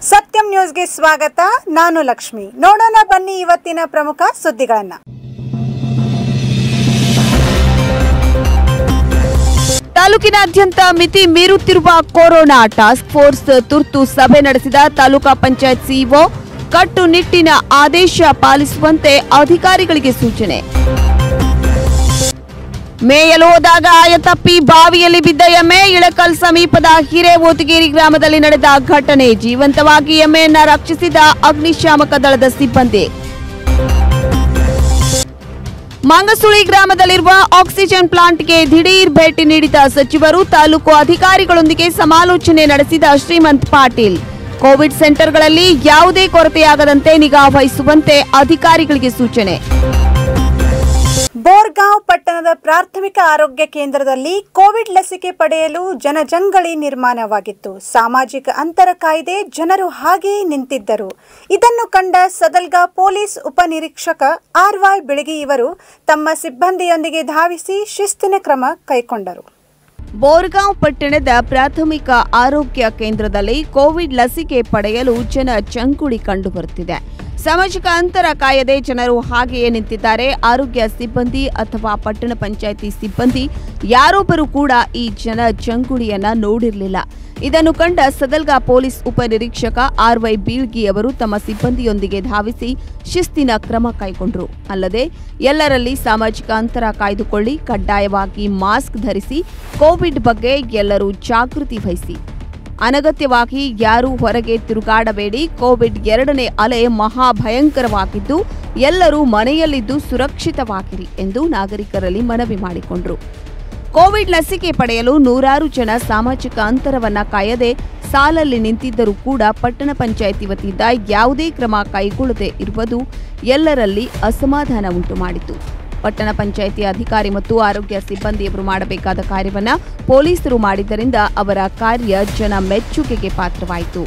ಸತ್ಯಂ ನ್ಯೂಸ್ಗೆ ಸ್ವಾಗತ ನಾನು ಲಕ್ಷ್ಮಿ ನೋಡೋಣ ಬನ್ನಿ ಇವತ್ತಿನ ಪ್ರಮುಖ ಸುದ್ದಿಗಳನ್ನ ತಾಲೂಕಿನಾದ್ಯಂತ ಮಿತಿ ಮೀರುತ್ತಿರುವ ಕೊರೋನಾ ಟಾಸ್ಕ್ ಫೋರ್ಸ್ ತುರ್ತು ಸಭೆ ನಡೆಸಿದ ತಾಲೂಕಾ ಪಂಚಾಯತ್ ಸಿಇಒ ಕಟ್ಟುನಿಟ್ಟಿನ ಆದೇಶ ಪಾಲಿಸುವಂತೆ ಅಧಿಕಾರಿಗಳಿಗೆ ಸೂಚನೆ ಮೇಯಲು ಹೋದಾಗ ಆಯತಪ್ಪಿ ಬಾವಿಯಲ್ಲಿ ಬಿದ್ದ ಎಮ್ಮೆ ಇಳಕಲ್ ಸಮೀಪದ ಹಿರೇಓತಗೇರಿ ಗ್ರಾಮದಲ್ಲಿ ನಡೆದ ಘಟನೆ ಜೀವಂತವಾಗಿ ಎಮ್ಮೆಯನ್ನ ರಕ್ಷಿಸಿದ ಅಗ್ನಿಶಾಮಕ ದಳದ ಸಿಬ್ಬಂದಿ ಮಂಗಸುಳಿ ಗ್ರಾಮದಲ್ಲಿರುವ ಆಕ್ಸಿಜನ್ ಪ್ಲಾಂಟ್ಗೆ ದಿಢೀರ್ ಭೇಟಿ ನೀಡಿದ ಸಚಿವರು ತಾಲೂಕು ಅಧಿಕಾರಿಗಳೊಂದಿಗೆ ಸಮಾಲೋಚನೆ ನಡೆಸಿದ ಶ್ರೀಮಂತ್ ಪಾಟೀಲ್ ಕೋವಿಡ್ ಸೆಂಟರ್ಗಳಲ್ಲಿ ಯಾವುದೇ ಕೊರತೆಯಾಗದಂತೆ ನಿಗಾ ವಹಿಸುವಂತೆ ಅಧಿಕಾರಿಗಳಿಗೆ ಸೂಚನೆ ಬೋರ್ಗಾಂವ್ ಪಟ್ಟಣದ ಪ್ರಾಥಮಿಕ ಆರೋಗ್ಯ ಕೇಂದ್ರದಲ್ಲಿ ಕೋವಿಡ್ ಲಸಿಕೆ ಪಡೆಯಲು ಜನಜಂಗಳಿ ನಿರ್ಮಾಣವಾಗಿತ್ತು ಸಾಮಾಜಿಕ ಅಂತರ ಕಾಯ್ದೆ ಜನರು ಹಾಗೆಯೇ ನಿಂತಿದ್ದರು ಇದನ್ನು ಕಂಡ ಸದಲ್ಗಾ ಪೊಲೀಸ್ ಉಪನಿರೀಕ್ಷಕ ಆರ್ ವೈ ಬೆಳಗಿ ಇವರು ತಮ್ಮ ಸಿಬ್ಬಂದಿಯೊಂದಿಗೆ ಧಾವಿಸಿ ಶಿಸ್ತಿನ ಕ್ರಮ ಕೈಗೊಂಡರು ಬೋರ್ಗಾಂವ್ ಪಟ್ಟಣದ ಪ್ರಾಥಮಿಕ ಆರೋಗ್ಯ ಕೇಂದ್ರದಲ್ಲಿ ಕೋವಿಡ್ ಲಸಿಕೆ ಪಡೆಯಲು ಜನ ಚಂಕುಳಿ ಕಂಡುಬರುತ್ತಿದೆ ಸಾಮಾಜಿಕ ಅಂತರ ಕಾಯದೆ ಜನರು ಹಾಗೆಯೇ ನಿಂತಿದ್ದಾರೆ ಆರೋಗ್ಯ ಸಿಬ್ಬಂದಿ ಅಥವಾ ಪಟ್ಟಣ ಪಂಚಾಯಿತಿ ಸಿಬ್ಬಂದಿ ಯಾರೊಬ್ಬರು ಕೂಡ ಈ ಜನ ಚಂಕುಳಿಯನ್ನ ನೋಡಿರಲಿಲ್ಲ ಇದನ್ನು ಕಂಡ ಸದಲ್ಗಾ ಪೊಲೀಸ್ ಉಪನಿರೀಕ್ಷಕ ಆರ್ ವೈ ಬೀಳ್ಗಿ ಅವರು ತಮ್ಮ ಸಿಬ್ಬಂದಿಯೊಂದಿಗೆ ಧಾವಿಸಿ ಶಿಸ್ತಿನ ಕ್ರಮ ಕೈಗೊಂಡರು ಅಲ್ಲದೆ ಎಲ್ಲರಲ್ಲಿ ಸಾಮಾಜಿಕ ಅಂತರ ಕಾಯ್ದುಕೊಳ್ಳಿ ಕಡ್ಡಾಯವಾಗಿ ಮಾಸ್ಕ್ ಧರಿಸಿ ಕೋವಿಡ್ ಬಗ್ಗೆ ಎಲ್ಲರೂ ಜಾಗೃತಿ ವಹಿಸಿ ಅನಗತ್ಯವಾಗಿ ಯಾರೂ ಹೊರಗೆ ತಿರುಗಾಡಬೇಡಿ ಕೋವಿಡ್ ಎರಡನೇ ಅಲೆ ಮಹಾ ಭಯಂಕರವಾಗಿದ್ದು ಎಲ್ಲರೂ ಮನೆಯಲ್ಲಿದ್ದು ಸುರಕ್ಷಿತವಾಗಿರಿ ಎಂದು ನಾಗರಿಕರಲ್ಲಿ ಮನವಿ ಮಾಡಿಕೊಂಡರು ಕೋವಿಡ್ ಲಸಿಕೆ ಪಡೆಯಲು ನೂರಾರು ಜನ ಸಾಮಾಜಿಕ ಅಂತರವನ್ನ ಕಾಯದೆ ಸಾಲಲ್ಲಿ ನಿಂತಿದ್ದರೂ ಕೂಡ ಪಟ್ಟಣ ಪಂಚಾಯಿತಿ ವತಿಯಿಂದ ಯಾವುದೇ ಕ್ರಮ ಕೈಗೊಳ್ಳದೆ ಇರುವುದು ಎಲ್ಲರಲ್ಲಿ ಅಸಮಾಧಾನ ಉಂಟು ಮಾಡಿತು ಪಟ್ಟಣ ಪಂಚಾಯಿತಿ ಅಧಿಕಾರಿ ಮತ್ತು ಆರೋಗ್ಯ ಸಿಬ್ಬಂದಿಯವರು ಮಾಡಬೇಕಾದ ಕಾರ್ಯವನ್ನ ಪೊಲೀಸರು ಮಾಡಿದ್ದರಿಂದ ಅವರ ಕಾರ್ಯ ಜನ ಮೆಚ್ಚುಗೆಗೆ ಪಾತ್ರವಾಯಿತು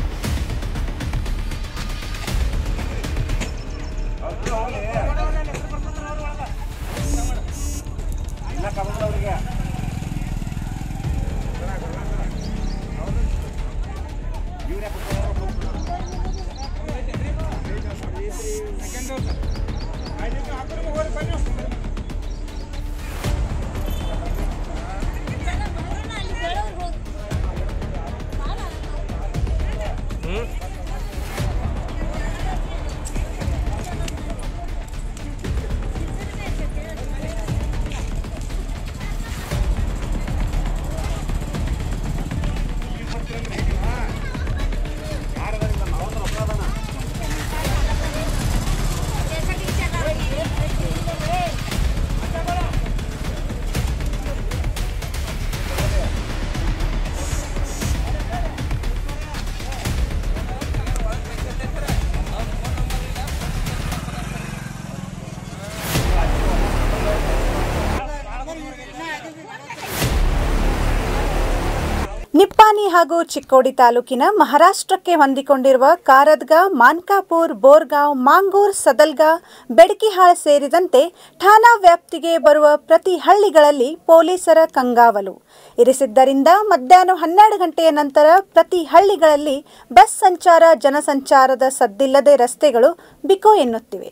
ನಿಪ್ಪಾನಿ ಹಾಗೂ ಚಿಕ್ಕೋಡಿ ತಾಲೂಕಿನ ಮಹಾರಾಷ್ಟ್ರಕ್ಕೆ ಹೊಂದಿಕೊಂಡಿರುವ ಕಾರದ್ಗಾ ಮಾನ್ಕಾಪುರ್ ಬೋರ್ಗಾಂವ್ ಮಾಂಗೂರ್ ಸದಲ್ಗಾ ಬೆಡಕಿಹಾಳ್ ಸೇರಿದಂತೆ ಠಾಣಾ ವ್ಯಾಪ್ತಿಗೆ ಬರುವ ಪ್ರತಿ ಹಳ್ಳಿಗಳಲ್ಲಿ ಪೊಲೀಸರ ಕಂಗಾವಲು ಇರಿಸಿದ್ದರಿಂದ ಮಧ್ಯಾಹ್ನ ಹನ್ನೆರಡು ಗಂಟೆಯ ನಂತರ ಪ್ರತಿ ಹಳ್ಳಿಗಳಲ್ಲಿ ಬಸ್ ಸಂಚಾರ ಜನಸಂಚಾರದ ಸದ್ದಿಲ್ಲದೆ ರಸ್ತೆಗಳು ಬಿಕೋ ಎನ್ನುತ್ತಿವೆ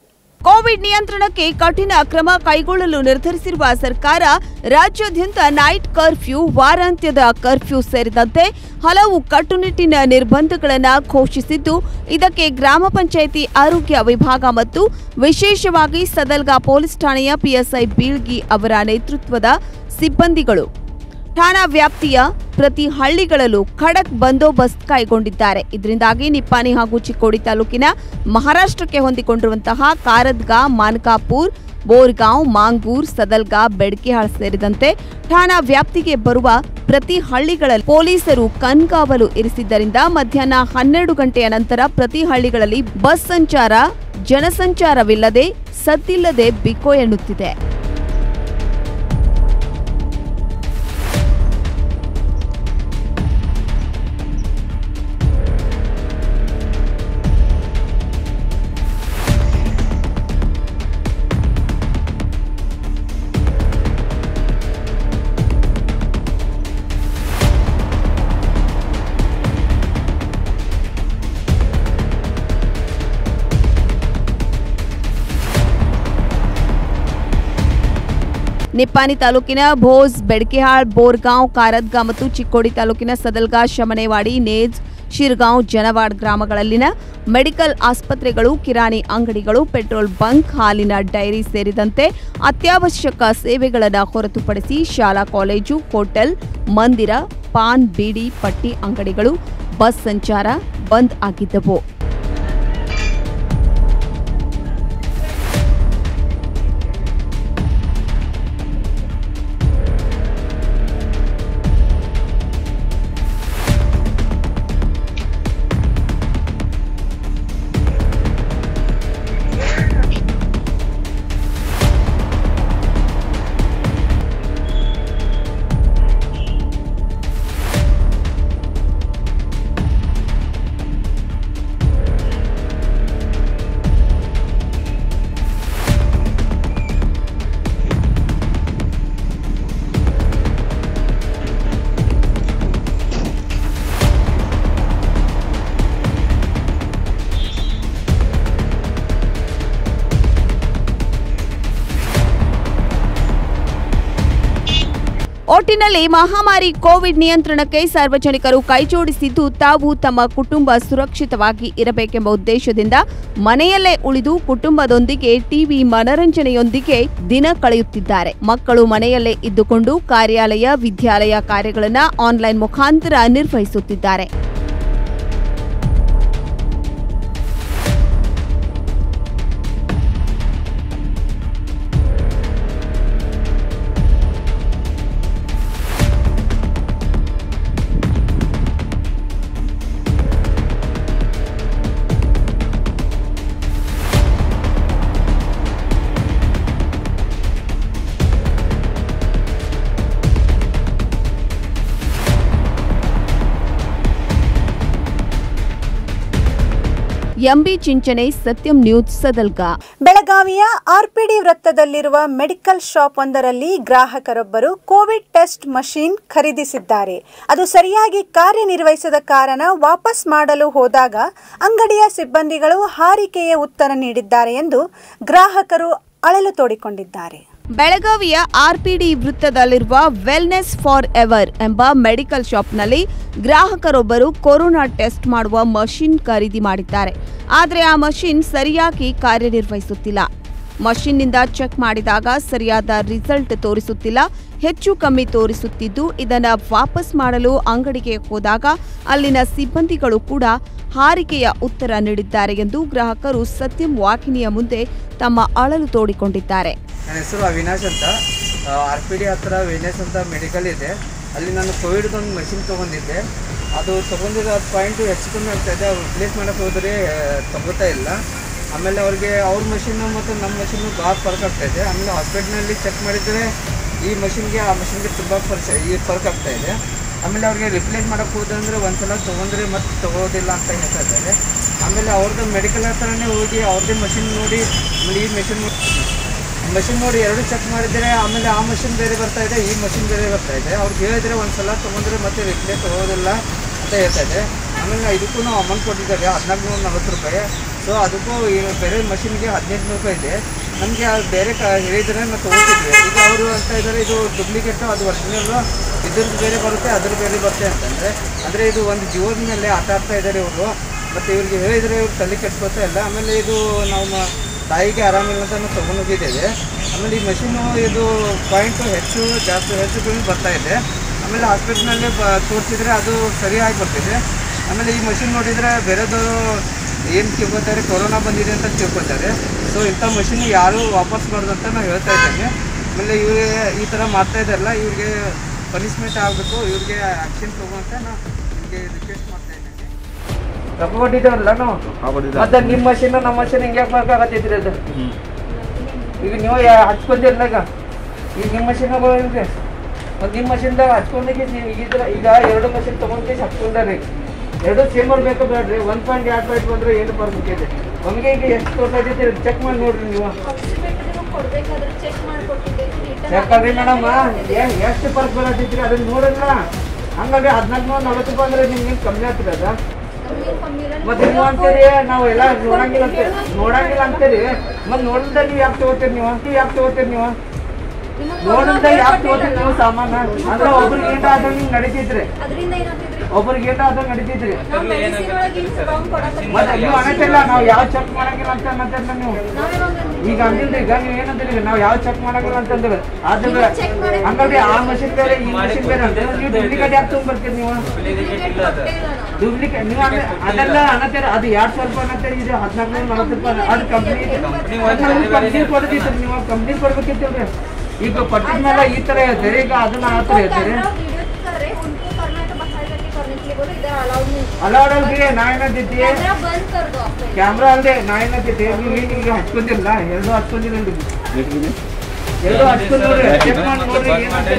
ಕೋವಿಡ್ ನಿಯಂತ್ರಣಕ್ಕೆ ಕಠಿಣ ಕ್ರಮ ಕೈಗೊಳ್ಳಲು ನಿರ್ಧರಿಸಿರುವ ಸರ್ಕಾರ ರಾಜ್ಯಾದ್ಯಂತ ನೈಟ್ ಕರ್ಫ್ಯೂ ವಾರಾಂತ್ಯದ ಕರ್ಫ್ಯೂ ಸೇರಿದಂತೆ ಹಲವು ಕಟ್ಟುನಿಟ್ಟಿನ ನಿರ್ಬಂಧಗಳನ್ನು ಘೋಷಿಸಿದ್ದು ಇದಕ್ಕೆ ಗ್ರಾಮ ಪಂಚಾಯಿತಿ ಆರೋಗ್ಯ ವಿಭಾಗ ಮತ್ತು ವಿಶೇಷವಾಗಿ ಸದಲ್ಗಾ ಪೊಲೀಸ್ ಠಾಣೆಯ ಪಿಎಸ್ಐ ಬೀಳ್ಗಿ ಅವರ ನೇತೃತ್ವದ ಸಿಬ್ಬಂದಿಗಳು ಠಾಣಾ ವ್ಯಾಪ್ತಿಯ ಪ್ರತಿ ಹಳ್ಳಿಗಳಲ್ಲೂ ಖಡಕ್ ಬಂದೋಬಸ್ತ್ ಕೈಗೊಂಡಿದ್ದಾರೆ ಇದರಿಂದಾಗಿ ನಿಪ್ಪಾನಿ ಹಾಗೂ ಚಿಕ್ಕೋಡಿ ತಾಲೂಕಿನ ಮಹಾರಾಷ್ಟ್ರಕ್ಕೆ ಹೊಂದಿಕೊಂಡಿರುವಂತಹ ಕಾರದ್ಗಾ ಮಾನ್ಕಾಪುರ್ ಬೋರ್ಗಾಂವ್ ಮಾಂಗೂರ್ ಸದಲ್ಗಾ ಬೆಡ್ಕಿಹಾಳ್ ಸೇರಿದಂತೆ ಠಾಣಾ ವ್ಯಾಪ್ತಿಗೆ ಬರುವ ಪ್ರತಿ ಹಳ್ಳಿಗಳಲ್ಲಿ ಪೊಲೀಸರು ಕಣ್ಗಾವಲು ಇರಿಸಿದ್ದರಿಂದ ಮಧ್ಯಾಹ್ನ ಹನ್ನೆರಡು ಗಂಟೆಯ ನಂತರ ಪ್ರತಿ ಹಳ್ಳಿಗಳಲ್ಲಿ ಬಸ್ ಸಂಚಾರ ಜನಸಂಚಾರವಿಲ್ಲದೆ ಸದ್ದಿಲ್ಲದೆ ಬಿಕೋ ಎನ್ನುತ್ತಿದೆ ನಿಪ್ಪಾಣಿ ತಾಲೂಕಿನ ಭೋಸ್ ಬೆಡಕಿಹಾಳ್ ಬೋರ್ಗಾಂವ್ ಕಾರದ್ಗಾ ಮತ್ತು ಚಿಕ್ಕೋಡಿ ತಾಲೂಕಿನ ಸದಲ್ಗಾ ಶಮನೇವಾಡಿ ನೇಜ್ ಶಿರ್ಗಾಂವ್ ಜನವಾಡ್ ಗ್ರಾಮಗಳಲ್ಲಿನ ಮೆಡಿಕಲ್ ಆಸ್ಪತ್ರೆಗಳು ಕಿರಾಣಿ ಅಂಗಡಿಗಳು ಪೆಟ್ರೋಲ್ ಬಂಕ್ ಹಾಲಿನ ಡೈರಿ ಸೇರಿದಂತೆ ಅತ್ಯವಶ್ಯಕ ಸೇವೆಗಳನ್ನು ಹೊರತುಪಡಿಸಿ ಶಾಲಾ ಕಾಲೇಜು ಹೋಟೆಲ್ ಮಂದಿರ ಪಾನ್ ಬೀಡಿ ಪಟ್ಟಿ ಅಂಗಡಿಗಳು ಬಸ್ ಸಂಚಾರ ಬಂದ್ ಆಗಿದ್ದವು ಒಟ್ಟಿನಲ್ಲಿ ಮಹಾಮಾರಿ ಕೋವಿಡ್ ನಿಯಂತ್ರಣಕ್ಕೆ ಸಾರ್ವಜನಿಕರು ಕೈಜೋಡಿಸಿದ್ದು ತಾವು ತಮ್ಮ ಕುಟುಂಬ ಸುರಕ್ಷಿತವಾಗಿ ಇರಬೇಕೆಂಬ ಉದ್ದೇಶದಿಂದ ಮನೆಯಲ್ಲೇ ಉಳಿದು ಕುಟುಂಬದೊಂದಿಗೆ ಟಿವಿ ಮನರಂಜನೆಯೊಂದಿಗೆ ದಿನ ಕಳೆಯುತ್ತಿದ್ದಾರೆ ಮಕ್ಕಳು ಮನೆಯಲ್ಲೇ ಇದ್ದುಕೊಂಡು ಕಾರ್ಯಾಲಯ ವಿದ್ಯಾಲಯ ಕಾರ್ಯಗಳನ್ನು ಆನ್ಲೈನ್ ಮುಖಾಂತರ ನಿರ್ವಹಿಸುತ್ತಿದ್ದಾರೆ ಎಂಬಿ ಚಿಂಚನೆ ಸತ್ಯಂ ನ್ಯೂಸ್ ಸದಲ್ಗಾ ಬೆಳಗಾವಿಯ ಆರ್ಪಿಡಿ ವೃತ್ತದಲ್ಲಿರುವ ಮೆಡಿಕಲ್ ಶಾಪ್ ಒಂದರಲ್ಲಿ ಗ್ರಾಹಕರೊಬ್ಬರು ಕೋವಿಡ್ ಟೆಸ್ಟ್ ಮಷೀನ್ ಖರೀದಿಸಿದ್ದಾರೆ ಅದು ಸರಿಯಾಗಿ ಕಾರ್ಯನಿರ್ವಹಿಸದ ಕಾರಣ ವಾಪಸ್ ಮಾಡಲು ಹೋದಾಗ ಅಂಗಡಿಯ ಸಿಬ್ಬಂದಿಗಳು ಹಾರಿಕೆಯ ಉತ್ತರ ನೀಡಿದ್ದಾರೆ ಎಂದು ಗ್ರಾಹಕರು ಅಳಲು ತೋಡಿಕೊಂಡಿದ್ದಾರೆ ಬೆಳಗಾವಿಯ ಆರ್ಪಿಡಿ ವೃತ್ತದಲ್ಲಿರುವ ವೆಲ್ನೆಸ್ ಫಾರ್ ಎವರ್ ಎಂಬ ಮೆಡಿಕಲ್ ಶಾಪ್ನಲ್ಲಿ ಗ್ರಾಹಕರೊಬ್ಬರು ಕೊರೋನಾ ಟೆಸ್ಟ್ ಮಾಡುವ ಮಷಿನ್ ಖರೀದಿ ಮಾಡಿದ್ದಾರೆ ಆದರೆ ಆ ಮಷಿನ್ ಸರಿಯಾಗಿ ಕಾರ್ಯನಿರ್ವಹಿಸುತ್ತಿಲ್ಲ ಮಷಿನ್ನಿಂದ ಚೆಕ್ ಮಾಡಿದಾಗ ಸರಿಯಾದ ರಿಸಲ್ಟ್ ತೋರಿಸುತ್ತಿಲ್ಲ ಹೆಚ್ಚು ಕಮ್ಮಿ ತೋರಿಸುತ್ತಿದ್ದು ಇದನ್ನು ವಾಪಸ್ ಮಾಡಲು ಅಂಗಡಿಗೆ ಹೋದಾಗ ಅಲ್ಲಿನ ಸಿಬ್ಬಂದಿಗಳು ಕೂಡ ಹಾರಿಕೆಯ ಉತ್ತರ ನೀಡಿದ್ದಾರೆ ಎಂದು ಗ್ರಾಹಕರು ಸತ್ಯಂ ವಾಹಿನಿಯ ಮುಂದೆ ತಮ್ಮ ಅಳಲು ತೋಡಿಕೊಂಡಿದ್ದಾರೆ ನನ್ನ ಹೆಸರು ಅವಿನಾಶ್ ಅಂತ ಆರ್ ಪಿ ಡಿ ಹತ್ರ ವೆನೆಸ್ ಅಂತ ಮೆಡಿಕಲ್ ಇದೆ ಅಲ್ಲಿ ನಾನು ಕೋವಿಡ್ದು ಒಂದು ಮಷಿನ್ ತೊಗೊಂಡಿದ್ದೆ ಅದು ತೊಗೊಂಡಿರೋ ಪಾಯಿಂಟು ಹೆಚ್ಚು ಕಮ್ಮಿ ಆಗ್ತಾ ಇದೆ ಅವ್ರು ರಿಪ್ಲೇಸ್ ಮಾಡೋಕ್ಕೆ ಹೋದರೆ ತಗೋತಾ ಇಲ್ಲ ಆಮೇಲೆ ಅವ್ರಿಗೆ ಅವ್ರ ಮಷಿನ್ನು ಮತ್ತು ನಮ್ಮ ಮಷಿನ್ನು ಭಾಳ ಫರ್ಕ್ ಆಗ್ತಾ ಇದೆ ಆಮೇಲೆ ಹಾಸ್ಪಿಟ್ಲ್ನಲ್ಲಿ ಚೆಕ್ ಮಾಡಿದರೆ ಈ ಮಷಿನ್ಗೆ ಆ ಮಷಿನ್ಗೆ ತುಂಬ ಫರ್ಕ್ ಈ ಫರ್ಕ್ ಆಗ್ತಾ ಇದೆ ಆಮೇಲೆ ಅವ್ರಿಗೆ ರಿಪ್ಲೇಸ್ ಮಾಡೋಕ್ಕೆ ಹೋದಂದ್ರೆ ಒಂದ್ಸಲ ತೊಗೊಂಡ್ರೆ ಮತ್ತೆ ತೊಗೋದಿಲ್ಲ ಅಂತ ಹೇಳ್ತಾ ಇದ್ದಾರೆ ಆಮೇಲೆ ಅವ್ರದ್ದು ಮೆಡಿಕಲ್ ಹತ್ರನೇ ಹೋಗಿ ಅವ್ರದ್ದೇ ಮಷಿನ್ ನೋಡಿ ಆಮೇಲೆ ಈ ಮಷಿನ್ ಮಷಿನ್ ನೋಡಿ ಎರಡು ಚೆಕ್ ಮಾಡಿದರೆ ಆಮೇಲೆ ಆ ಮಷಿನ್ ಬೇರೆ ಬರ್ತಾ ಇದೆ ಈ ಮಷಿನ್ ಬೇರೆ ಬರ್ತಾ ಇದೆ ಅವ್ರಿಗೆ ಹೇಳಿದ್ರೆ ಒಂದು ಸಲ ತೊಗೊಂಡ್ರೆ ಮತ್ತೆ ರಿಪ್ಲೇಸ್ ತಗೋದಿಲ್ಲ ಅಂತ ಹೇಳ್ತಾ ಇದೆ ಆಮೇಲೆ ನಾವು ಇದಕ್ಕೂ ನಾವು ಅಮೌಂಟ್ ಕೊಟ್ಟಿದ್ದಾರೆ ಹದಿನಾಲ್ಕು ನೂರ ನಲ್ವತ್ತು ರೂಪಾಯಿ ಸೊ ಅದಕ್ಕೂ ಈ ಬೇರೆ ಮಷಿನ್ಗೆ ಹದಿನೆಂಟು ನೂರು ರೂಪಾಯಿ ಇದೆ ನಮಗೆ ಅದು ಬೇರೆ ಕ ಹೇಳಿದರೆ ನಾವು ತೊಗೊತಿದ್ವಿ ಈಗ ಅವರು ಅಂತ ಇದ್ದಾರೆ ಇದು ಡೂಪ್ಲಿಕೇಟು ಅದು ಒರಿಜಿನಲ್ಲು ಇದ್ರದ್ದು ಬೇರೆ ಬರುತ್ತೆ ಅದ್ರ ಬೇರೆ ಬರುತ್ತೆ ಅಂತಂದರೆ ಅಂದರೆ ಇದು ಒಂದು ಜೀವದ ಮೇಲೆ ಆಟ ಆಡ್ತಾ ಇದ್ದಾರೆ ಇವರು ಮತ್ತು ಇವ್ರಿಗೆ ಹೇಳಿದರೆ ಇವ್ರು ತಲೆ ಕೆಡ್ಸ್ಕೊತಾ ಇಲ್ಲ ಆಮೇಲೆ ಇದು ನಾವು ಮ- ತಾಯಿಗೆ ಆರಾಮಿಲ್ಲ ಅಂತ ನಾವು ತೊಗೊಂಡು ಹೋಗಿದ್ದೇವೆ ಆಮೇಲೆ ಈ ಮಷೀನು ಇದು ಪಾಯಿಂಟು ಹೆಚ್ಚು ಜಾಸ್ತಿ ಹೆಚ್ಚು ಕಮ್ಮಿ ಬರ್ತಾ ಇದೆ ಆಮೇಲೆ ಹಾಸ್ಪಿಟ್ಲ್ನಲ್ಲಿ ಬ ತೋರಿಸಿದ್ರೆ ಅದು ಸರಿಯಾಗಿ ಬರ್ತಿದೆ ಆಮೇಲೆ ಈ ಮಷಿನ್ ನೋಡಿದರೆ ಬೇರೆದವರು ಏನು ತಿಳ್ಕೊತಾರೆ ಕೊರೋನಾ ಬಂದಿದೆ ಅಂತ ತಿಳ್ಕೊತಾರೆ ಸೊ ಇಂಥ ಮಷಿನ್ ಯಾರೂ ವಾಪಸ್ ಮಾಡೋದು ಅಂತ ನಾವು ಹೇಳ್ತಾ ಇದ್ದೇನೆ ಆಮೇಲೆ ಇವ್ರಿಗೆ ಈ ಥರ ಮಾಡ್ತಾ ಇದ್ದಾರಲ್ಲ ಇವ್ರಿಗೆ ಪನಿಷ್ಮೆಂಟ್ ಆಗಬೇಕು ಇವ್ರಿಗೆ ಆ್ಯಕ್ಷನ್ ತಗೋಂತ ನಾನು ನಿಮಗೆ ರಿಕ್ವೆಸ್ಟ್ ಮಾಡ್ತಾ ಇದ್ದೇನೆ ರೊಕ್ಕ ಕೊಟ್ಟಿದ್ದೇವಲ್ಲ ನಾವು ಮತ್ತೆ ನಿಮ್ಮ ಮಷೀನ್ ನಮ್ಮ ಮಷೀನ್ ಹಿಂಗೆ ಬೇಕಾಗತ್ತೈತ್ರಿ ಅದು ಈಗ ನೀವು ಯಾ- ಹಚ್ಕೊಂಡಿರಲ್ಲ ಈಗ ಈಗ ನಿಮ್ಮ ಮಷೀನ್ ಇಲ್ರಿ ಮತ್ತು ನಿಮ್ಮ ಮಷೀನ್ದಾಗ ಹಚ್ಕೊಂಡಾಗ ನೀವು ಇದ್ರ ಈಗ ಎರಡು ಮಷೀನ್ ತೊಗೊಂಡು ಹಚ್ಕೊಂಡಾರಿ ಎರಡು ಸೇಮ್ ಬೇಕಾ ಬೇಡ್ರಿ ಒನ್ ಪಾಯಿಂಟ್ ಎರಡು ಪಾಯಿಂಟ್ ಬಂದ್ರೆ ಏನು ಬರ್ಬೇಕಿದೆ ನಮಗೆ ಈಗ ಎಷ್ಟು ತೋರ್ಸೈತಿ ಚೆಕ್ ಮಾಡಿ ನೋಡ್ರಿ ನೀವು ಯಾಕಂದ್ರೆ ಮೇಡಮ್ ಎಷ್ಟು ಪರ್ಕ್ ಬರತೈತ್ರಿ ಅದನ್ನ ನೋಡಲ್ಲ ಹಂಗಾಗಿ ಹದಿನಾಲ್ಕು ನೂರ ನಲ್ವತ್ತು ರೂಪಾಯಿ ಅಂದ್ರೆ ನಿಮ್ಗೆ ಕಮ್ಮಿ ಆಗ್ತದೆ ಅದ ಮತ್ತೆ ನೀವು ಅಂತೀರಿ ನಾವು ಎಲ್ಲ ನೋಡಂಗಿಲ್ಲ ಅಂತ ನೋಡಂಗಿಲ್ಲ ಅಂತೀರಿ ಮತ್ತೆ ನೋಡಿದ್ರೆ ನೀವು ಯಾಕೆ ತಗೋತೀರಿ ನೀವು ನೀವು ಯಾಕೆ ತಗೋತೀರಿ ನೀವು ನೋಡಿದ್ರೆ ಯಾಕೆ ತಗೋತೀರಿ ನೀವು ಸಾಮಾನ ಅಂದ್ರೆ ಒಬ್ರಿಗೆ ಏಟ ಆದ್ರೆ ನಿಮ್ಗೆ ನಡೀತಿದ್ರಿ ಅದರಿಂದ ಏನಾಗ್ತಿದ್ರಿ ಒಬ್ರಿಗೆ ಏಟ ಆದ್ರೆ ನಡೀತಿದ್ರಿ ನಾವು ಮೆಡಿಸಿನ್ ಒಳಗೆ ಇಷ್ಟು ರೌಂಡ್ ಕೊಡಕ್ಕೆ ಮತ್ತೆ ನೀವು ಅನ್ನತ್ತಿಲ್ಲ ನಾವು ಯಾವ ಚೆಕ್ ಮಾಡಂಗಿಲ್ಲ ಅಂತ ಅನ್ನತ್ತಿಲ್ಲ ನೀವು ಈಗ ಅಂದಿಲ್ರಿ ಈಗ ನೀವು ಏನಂತೀರಿ ಈಗ ನಾವು ಯಾವ ಚೆಕ್ ಮಾಡಂಗಿಲ್ಲ ಅಂತಂದ್ರೆ ಆದ್ರೆ check ಮಾಡಂಗಿಲ್ಲ. ಹಂಗಲ್ರಿ ಆ ಮಷಿನ್ ಬೇರೆ ಈ ಮಷಿನ್ ಬೇರೆ ಅಂತ ನೀವು ಡುಪ್ಲಿಕೇಟ್ ಯಾಕೆ ತೊಗೊಂಡ್ಬರ್ತೀರಿ ನೀವು ಡುಪ್ಲಿಕೇಟ್ ನೀವು ಅಂದ್ರೆ ಅದೆಲ್ಲ ಅನ್ನತ್ತೀರ ಅದು ಎರಡ್ ಸಾವಿರ ರೂಪಾಯಿ ಅನ್ನತ್ತೀರಿ ಇದು ಹದಿನಾಲ್ಕು ನೂರ ನಲವತ್ತು ರೂಪಾಯಿ ಅದು ಕಂಪ್ನಿ ಕಂಪ್ನಿ ಕೊಡದಿತ್ತು ನೀವು ಕಂಪ್ನಿ ಕೊಡ್ಬೇಕಿತ್ತಲ್ರಿ ಈಗ ಪಟ್ಟಿದ ಮೇಲೆ ಈ ತರ ಹೇಳ್ತೀರಿ ಈಗ ಅದನ್ನ ಆ ತರ ಹೇಳ್ತೀರಿ वीडियो कर रहे हैं उनको करना है तो बाहर जाके करने के लिए बोलो इधर अलाउड नहीं ಅಲೌಡ್ ಅಲ್ರಿ ನಾ ಏನಂತೈತಿ कैमरा बंद कर दो आप ಕ್ಯಾಮ್ರಾ ಅಲ್ರಿ ನಾ ಏನಂತೈತಿ ನೀವು ಈಗ ಈಗ ಹಚ್ಕೊಂಡಿಲ್ಲ ಎರಡು ಹಚ್ಕೊಂಡಿಲ್ಲ ಎರಡು ಹಚ್ಕೊಂಡ್ ನೋಡ್ರಿ ಚೆಕ್ ಮಾಡಿ ನೋಡ್ರಿ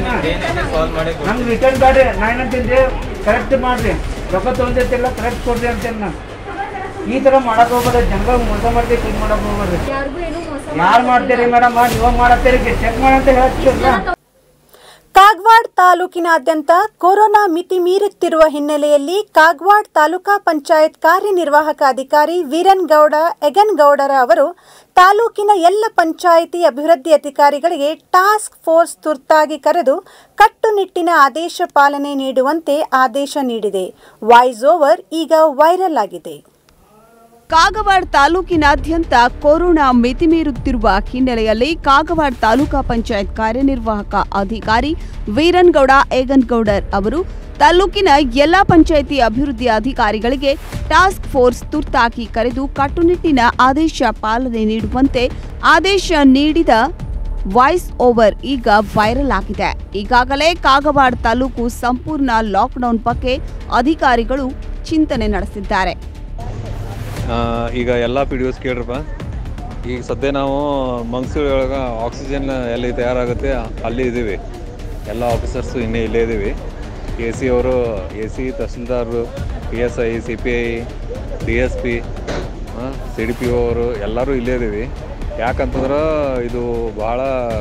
ಏನಂತ ನಮ್ಗೆ ರಿಟರ್ನ್ ಬ್ಯಾಡ್ರಿ ನಾ ಏನಂತಿದ್ದೆ ಕರೆಕ್ಟ್ ಮಾಡ್ರಿ ರೊಕ್ಕ ತೊಗೊಂಡಿರ್ತಿಲ್ಲ ಕರೆಕ್ಟ್ ಕೊಡ್ರಿ ಅಂತೇಳಿ ನಾ ಈ ತರ ಮಾಡಕ್ ಹೋಗ್ಬೇಡ್ರಿ ಜನಗಳ ಮೋಸ ಮಾಡ್ರಿ ಚೆಕ್ ಮಾಡಕ್ ಹೋಗ್ಬೇಡ್ರಿ ಯಾರಿಗೂ ಏನು ಮೋಸ ಯಾರು ಮಾಡ್ತೀರಿ ಮೇಡಮ್ ನೀವ ಮಾಡತ್ತೀರಿ ಚೆಕ್ ಮಾಡಂತ ಹೇಳ್ತಿಲ್ಲ ಕಾಗವಾಡ್ ತಾಲೂಕಿನಾದ್ಯಂತ ಕೊರೋನಾ ಮಿತಿ ಮೀರುತ್ತಿರುವ ಹಿನ್ನೆಲೆಯಲ್ಲಿ ಕಾಗವಾಡ್ ತಾಲೂಕಾ ಪಂಚಾಯತ್ ಕಾರ್ಯನಿರ್ವಾಹಕ ಅಧಿಕಾರಿ ವೀರನ್ಗೌಡ ಎಗನ್ಗೌಡರ ಅವರು ತಾಲೂಕಿನ ಎಲ್ಲ ಪಂಚಾಯಿತಿ ಅಭಿವೃದ್ಧಿ ಅಧಿಕಾರಿಗಳಿಗೆ ಟಾಸ್ಕ್ ಫೋರ್ಸ್ ತುರ್ತಾಗಿ ಕರೆದು ಕಟ್ಟುನಿಟ್ಟಿನ ಆದೇಶ ಪಾಲನೆ ನೀಡುವಂತೆ ಆದೇಶ ನೀಡಿದೆ ವಾಯ್ಸ್ ಓವರ್ ಈಗ ವೈರಲ್ ಆಗಿದೆ ಕಾಗವಾಡ ತಾಲೂಕಿನಾದ್ಯಂತ ಕೊರೋನಾ ಮಿತಿ ಮೀರುತ್ತಿರುವ ಹಿನ್ನೆಲೆಯಲ್ಲಿ ಕಾಗವಾಡ ತಾಲೂಕಾ ಪಂಚಾಯತ್ ಕಾರ್ಯನಿರ್ವಾಹಕ ಅಧಿಕಾರಿ ವೀರನ್ಗೌಡ ಏಗನ್ಗೌಡರ್ ಅವರು ತಾಲೂಕಿನ ಎಲ್ಲಾ ಪಂಚಾಯಿತಿ ಅಭಿವೃದ್ಧಿ ಅಧಿಕಾರಿಗಳಿಗೆ ಟಾಸ್ಕ್ ಫೋರ್ಸ್ ತುರ್ತಾಗಿ ಕರೆದು ಕಟ್ಟುನಿಟ್ಟಿನ ಆದೇಶ ಪಾಲನೆ ನೀಡುವಂತೆ ಆದೇಶ ನೀಡಿದ ವಾಯ್ಸ್ ಓವರ್ ಈಗ ವೈರಲ್ ಆಗಿದೆ ಈಗಾಗಲೇ ಕಾಗವಾಡ ತಾಲೂಕು ಸಂಪೂರ್ಣ ಲಾಕ್ಡೌನ್ ಬಗ್ಗೆ ಅಧಿಕಾರಿಗಳು ಚಿಂತನೆ ನಡೆಸಿದ್ದಾರೆ ಆ, ಈಗ ಎಲ್ಲ ಪಿ ಡಿ ಒಸ್ ಕೇಳ್ರಪ್ಪ ಈಗ ಸದ್ಯ ನಾವು ಮಂಗ್ಸೂರು ಒಳಗೆ ಆಕ್ಸಿಜನ್ ಎಲ್ಲಿ ತಯಾರಾಗುತ್ತೆ ಅಲ್ಲಿ ಇದ್ದೀವಿ ಎಲ್ಲ ಆಫೀಸರ್ಸು ಇನ್ನೇ ಇಲ್ಲೇ ಇದ್ದೀವಿ ಎ ಸಿ ಅವರು ಎ ಸಿ ತಹಸೀಲ್ದಾರರು P S I C P I D S P C D P O ಅವರು ಎಲ್ಲರೂ ಇಲ್ಲೇ ಇದ್ದೀವಿ ಯಾಕಂತಂದ್ರೆ ಇದು ಭಾಳ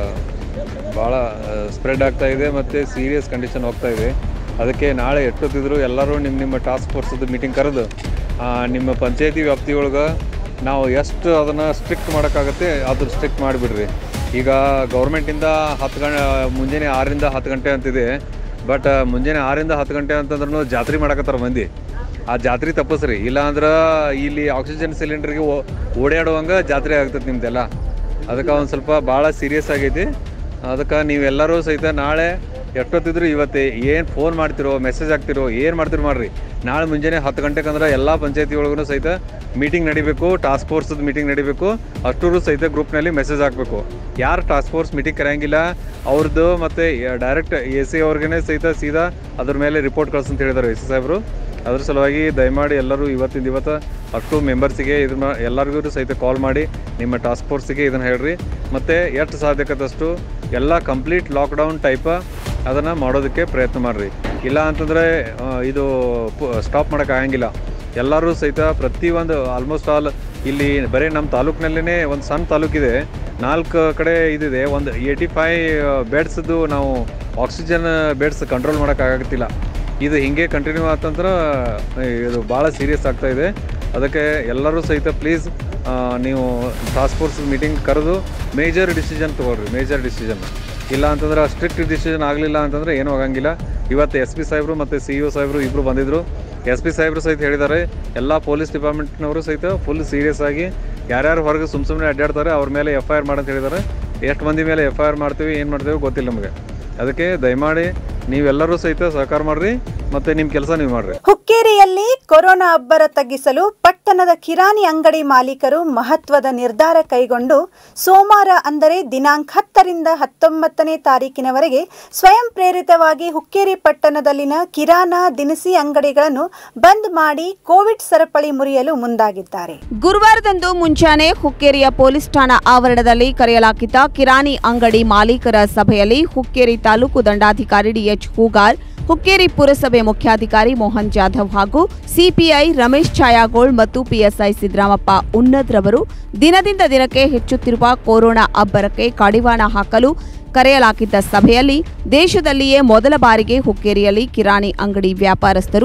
ಭಾಳ ಸ್ಪ್ರೆಡ್ ಆಗ್ತಾ ಇದೆ ಮತ್ತು ಸೀರಿಯಸ್ ಕಂಡೀಷನ್ ಹೋಗ್ತಾ ಇದೆ ಅದಕ್ಕೆ ನಾಳೆ ಎಷ್ಟೊತ್ತಿದ್ರು ಎಲ್ಲರೂ ನಿಮ್ಮ ನಿಮ್ಮ ಟಾಸ್ಕ್ ಫೋರ್ಸದ್ದು ಮೀಟಿಂಗ್ ಕರೆದು ಆ, ನಿಮ್ಮ ಪಂಚಾಯತಿ ವ್ಯಾಪ್ತಿಯೊಳಗೆ ನಾವು ಎಷ್ಟು ಅದನ್ನು ಸ್ಟ್ರಿಕ್ಟ್ ಮಾಡೋಕ್ಕಾಗತ್ತೆ ಅದು ಸ್ಟ್ರಿಕ್ಟ್ ಮಾಡಿಬಿಡ್ರಿ ಈಗ ಗೌರ್ಮೆಂಟಿಂದ ಹತ್ತು ಗಂಟೆ ಮುಂಜಾನೆ ಆರರಿಂದ ಹತ್ತು ಗಂಟೆ ಅಂತಿದೆ ಬಟ್ ಮುಂಜಾನೆ ಆರರಿಂದ ಹತ್ತು ಗಂಟೆ ಅಂತಂದ್ರೂ ಜಾತ್ರೆ ಮಾಡಕತ್ತಾರ ಮಂದಿ ಆ ಜಾತ್ರೆ ತಪ್ಪಿಸ್ರಿ ಇಲ್ಲ ಅಂದ್ರೆ ಇಲ್ಲಿ ಆಕ್ಸಿಜನ್ ಸಿಲಿಂಡರ್ಗೆ ಓಡಾಡುವಂಗೆ ಜಾತ್ರೆ ಆಗ್ತದೆ ನಿಮ್ದೆಲ್ಲ ಅದಕ್ಕೆ ಒಂದು ಸ್ವಲ್ಪ ಭಾಳ ಸೀರಿಯಸ್ ಆಗೈತಿ ಅದಕ್ಕೆ ನೀವೆಲ್ಲರೂ ಸಹಿತ ನಾಳೆ ಎಷ್ಟೊತ್ತಿದ್ರು ಇವತ್ತು ಏನು ಫೋನ್ ಮಾಡ್ತಿರೋ ಮೆಸೇಜ್ ಹಾಕ್ತಿರೋ ಏನು ಮಾಡ್ತಿರೋ ಮಾಡ್ರಿ ನಾಳೆ ಮುಂಜಾನೆ ಹತ್ತು ಗಂಟೆಗೆ ಅಂದ್ರೆ ಎಲ್ಲ ಪಂಚಾಯತಿ ಒಳಗೂ ಸಹಿತ ಮೀಟಿಂಗ್ ನಡಿಬೇಕು ಟಾಸ್ಕ್ ಫೋರ್ಸದ ಮೀಟಿಂಗ್ ನಡಿಬೇಕು ಅಷ್ಟೂರು ಸಹಿತ ಗ್ರೂಪ್ನಲ್ಲಿ ಮೆಸೇಜ್ ಹಾಕಬೇಕು ಯಾರು ಟಾಸ್ಕ್ ಫೋರ್ಸ್ ಮೀಟಿಂಗ್ ಕರೆಯಂಗಿಲ್ಲ ಅವ್ರದ್ದು ಮತ್ತು ಡೈರೆಕ್ಟ್ ಎ ಸಿ ಅವ್ರಿಗೇ ಸಹಿತ ಸೀದಾ ಅದ್ರ ಮೇಲೆ ರಿಪೋರ್ಟ್ ಕಳ್ಸಂತ ಹೇಳಿದ್ದಾರೆ ಎ ಸಿ ಸಾಹೇಬರು ಅದ್ರ ಸಲುವಾಗಿ ದಯಮಾಡಿ ಎಲ್ಲರೂ ಇವತ್ತಿಂದ ಇವತ್ತು ಅಷ್ಟು ಮೆಂಬರ್ಸಿಗೆ ಇದನ್ನ ಎಲ್ಲರಿಗೂ ಸಹಿತ ಕಾಲ್ ಮಾಡಿ ನಿಮ್ಮ ಟಾಸ್ಕ್ ಫೋರ್ಸಿಗೆ ಇದನ್ನು ಹೇಳ್ರಿ ಮತ್ತು ಎಷ್ಟು ಸಾಧ್ಯಕತ್ತಷ್ಟು ಎಲ್ಲ ಕಂಪ್ಲೀಟ್ ಲಾಕ್ಡೌನ್ ಟೈಪ ಅದನ್ನು ಮಾಡೋದಕ್ಕೆ ಪ್ರಯತ್ನ ಮಾಡಿರಿ ಇಲ್ಲ ಅಂತಂದರೆ ಆ, ಇದು ಸ್ಟಾಪ್ ಮಾಡೋಕ್ಕಾಗಂಗಿಲ್ಲ ಎಲ್ಲರೂ ಸಹಿತ ಪ್ರತಿಯೊಂದು ಆಲ್ಮೋಸ್ಟ್ ಆಲ್ ಇಲ್ಲಿ ಬರೀ ನಮ್ಮ ತಾಲೂಕಿನಲ್ಲೇ ಒಂದು ಸಣ್ಣ ತಾಲೂಕಿದೆ ನಾಲ್ಕು ಕಡೆ ಇದಿದೆ ಒಂದು ಏಯ್ಟಿ ಫೈ ಬೆಡ್ಸ್ದು ನಾವು ಆಕ್ಸಿಜನ್ ಬೆಡ್ಸ್ ಕಂಟ್ರೋಲ್ ಮಾಡೋಕ್ಕಾಗತ್ತಿಲ್ಲ ಇದು ಹಿಂಗೆ ಕಂಟಿನ್ಯೂ ಆತಂದ್ರೆ ಇದು ಭಾಳ ಸೀರಿಯಸ್ ಆಗ್ತಾ ಇದೆ ಅದಕ್ಕೆ ಎಲ್ಲರೂ ಸಹಿತ ಪ್ಲೀಸ್ ನೀವು ಟಾಸ್ಕ್ ಫೋರ್ಸ್ ಮೀಟಿಂಗ್ ಕರೆದು ಮೇಜರ್ ಡಿಸಿಷನ್ ತೊಗೊಳ್ರಿ ಮೇಜರ್ ಡಿಸಿಷನ್ ಇಲ್ಲ ಅಂತಂದ್ರೆ ಸ್ಟ್ರಿಕ್ಟ್ ಡಿಸಿಷನ್ ಆಗಲಿಲ್ಲ ಅಂತಂದ್ರೆ ಏನೂ ಆಗಂಗಿಲ್ಲ ಇವತ್ತು ಎಸ್ ಪಿ ಸಾಹೇಬರು ಮತ್ತು ಸಿ ಇ ಒ ಸಾಹೇಬರು ಇಬ್ಬರು ಬಂದಿದ್ದರು ಎಸ್ ಪಿ ಸಾಹೇಬರು ಸಹಿತ ಹೇಳಿದ್ದಾರೆ ಎಲ್ಲ ಪೊಲೀಸ್ ಡಿಪಾರ್ಟ್ಮೆಂಟ್ನವರು ಸಹಿತ ಫುಲ್ ಸೀರಿಯಸ್ ಆಗಿ ಯಾರ್ಯಾರು ಹೊರಗೆ ಸುಮ್ಮ ಸುಮ್ಮನೆ ಅಡ್ಡಾಡ್ತಾರೆ ಅವ್ರ ಮೇಲೆ ಎಫ್ ಐ ಆರ್ ಮಾಡಂತ ಹೇಳಿದ್ದಾರೆ ಎಷ್ಟು ಮಂದಿ ಮೇಲೆ ಎಫ್ ಐ ಆರ್ ಮಾಡ್ತೀವಿ ಏನು ಮಾಡ್ತೀವಿ ಗೊತ್ತಿಲ್ಲ ನಮಗೆ ಅದಕ್ಕೆ ದಯಮಾಡಿ ನೀವೆಲ್ಲರೂ ಸಹಿತ ಸಹಕಾರ ಮಾಡಿರಿ ಮತ್ತು ನಿಮ್ಮ ಕೆಲಸ ನೀವು ಮಾಡಿರಿ ಹುಕ್ಕೇರಿಯಲ್ಲಿ ಕೊರೋನಾ ಅಬ್ಬರ ತಗ್ಗಿಸಲು ಪಟ್ಟಣದ ಕಿರಾಣಿ ಅಂಗಡಿ ಮಾಲೀಕರು ಮಹತ್ವದ ನಿರ್ಧಾರ ಕೈಗೊಂಡು ಸೋಮವಾರ ಅಂದರೆ ದಿನಾಂಕ ಹತ್ತರಿಂದ ಹತ್ತೊಂಬತ್ತನೇ ತಾರೀಕಿನವರೆಗೆ ಸ್ವಯಂ ಪ್ರೇರಿತವಾಗಿ ಹುಕ್ಕೇರಿ ಪಟ್ಟಣದಲ್ಲಿನ ಕಿರಾಣಾ ದಿನಸಿ ಅಂಗಡಿಗಳನ್ನು ಬಂದ್ ಮಾಡಿ ಕೋವಿಡ್ ಸರಪಳಿ ಮುರಿಯಲು ಮುಂದಾಗಿದ್ದಾರೆ ಗುರುವಾರದಂದು ಮುಂಜಾನೆ ಹುಕ್ಕೇರಿಯ ಪೊಲೀಸ್ ಠಾಣಾ ಆವರಣದಲ್ಲಿ ಕರೆಯಲಾಗಿದ್ದ ಕಿರಾಣಿ ಅಂಗಡಿ ಮಾಲೀಕರ ಸಭೆಯಲ್ಲಿ ಹುಕ್ಕೇರಿ ತಾಲೂಕು ದಂಡಾಧಿಕಾರಿ ಡಿಎಚ್ ಹೂಗಾರ್ ಹುಕ್ಕೇರಿ ಪುರಸಭೆ ಮುಖ್ಯಾಧಿಕಾರಿ ಮೋಹನ್ ಜಾಧವ್ ಹಾಗೂ ಸಿಪಿಐ ರಮೇಶ್ ಛಾಯಾಗೋಳ್ ಮತ್ತು ಪಿಎಸ್ಐ ಸಿದ್ದರಾಮಪ್ಪ ಉನ್ನದ್ರವರು ದಿನದಿಂದ ದಿನಕ್ಕೆ ಹೆಚ್ಚುತ್ತಿರುವ ಕೊರೋನಾ ಅಬ್ಬರಕ್ಕೆ ಕಡಿವಾಣ ಹಾಕಲು ಕರೆಯಲಾಗಿದ್ದ ಸಭೆಯಲ್ಲಿ ದೇಶದಲ್ಲಿಯೇ ಮೊದಲ ಬಾರಿಗೆ ಹುಕ್ಕೇರಿಯಲ್ಲಿ ಕಿರಾಣಿ ಅಂಗಡಿ ವ್ಯಾಪಾರಸ್ಥರು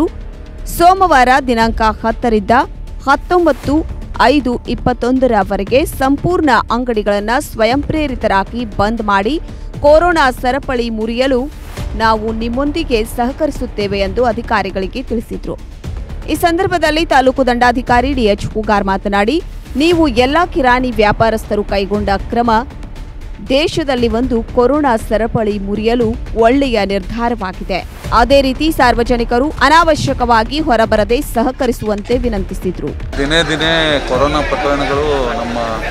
ಸೋಮವಾರ ದಿನಾಂಕ ಹತ್ತರಿಂದ ಹತ್ತೊಂಬತ್ತು ಐದು ಇಪ್ಪತ್ತೊಂದರವರೆಗೆ ಸಂಪೂರ್ಣ ಅಂಗಡಿಗಳನ್ನು ಸ್ವಯಂ ಪ್ರೇರಿತರಾಗಿ ಬಂದ್ ಮಾಡಿ ಕೊರೋನಾ ಸರಪಳಿ ಮುರಿಯಲು ನಾವು ನಿಮ್ಮೊಂದಿಗೆ ಸಹಕರಿಸುತ್ತೇವೆ ಎಂದು ಅಧಿಕಾರಿಗಳಿಗೆ ತಿಳಿಸಿದ್ರು ಈ ಸಂದರ್ಭದಲ್ಲಿ ತಾಲೂಕು ದಂಡಾಧಿಕಾರಿ ಡಿಎಚ್ ಹೂಗಾರ್ ಮಾತನಾಡಿ ನೀವು ಎಲ್ಲ ಕಿರಾಣಿ ವ್ಯಾಪಾರಸ್ಥರು ಕೈಗೊಂಡ ಕ್ರಮ ದೇಶದಲ್ಲಿ ಒಂದು ಕೊರೋನಾ ಸರಪಳಿ ಮುರಿಯಲು ಒಳ್ಳೆಯ ನಿರ್ಧಾರವಾಗಿದೆ ಅದೇ ರೀತಿ ಸಾರ್ವಜನಿಕರು ಅನಾವಶ್ಯಕವಾಗಿ ಹೊರಬರದೆ ಸಹಕರಿಸುವಂತೆ ವಿನಂತಿಸಿದ್ರು ದಿನೇ ದಿನೇ ಕೊರೋನಾ ಪ್ರಕರಣಗಳು ನಮ್ಮ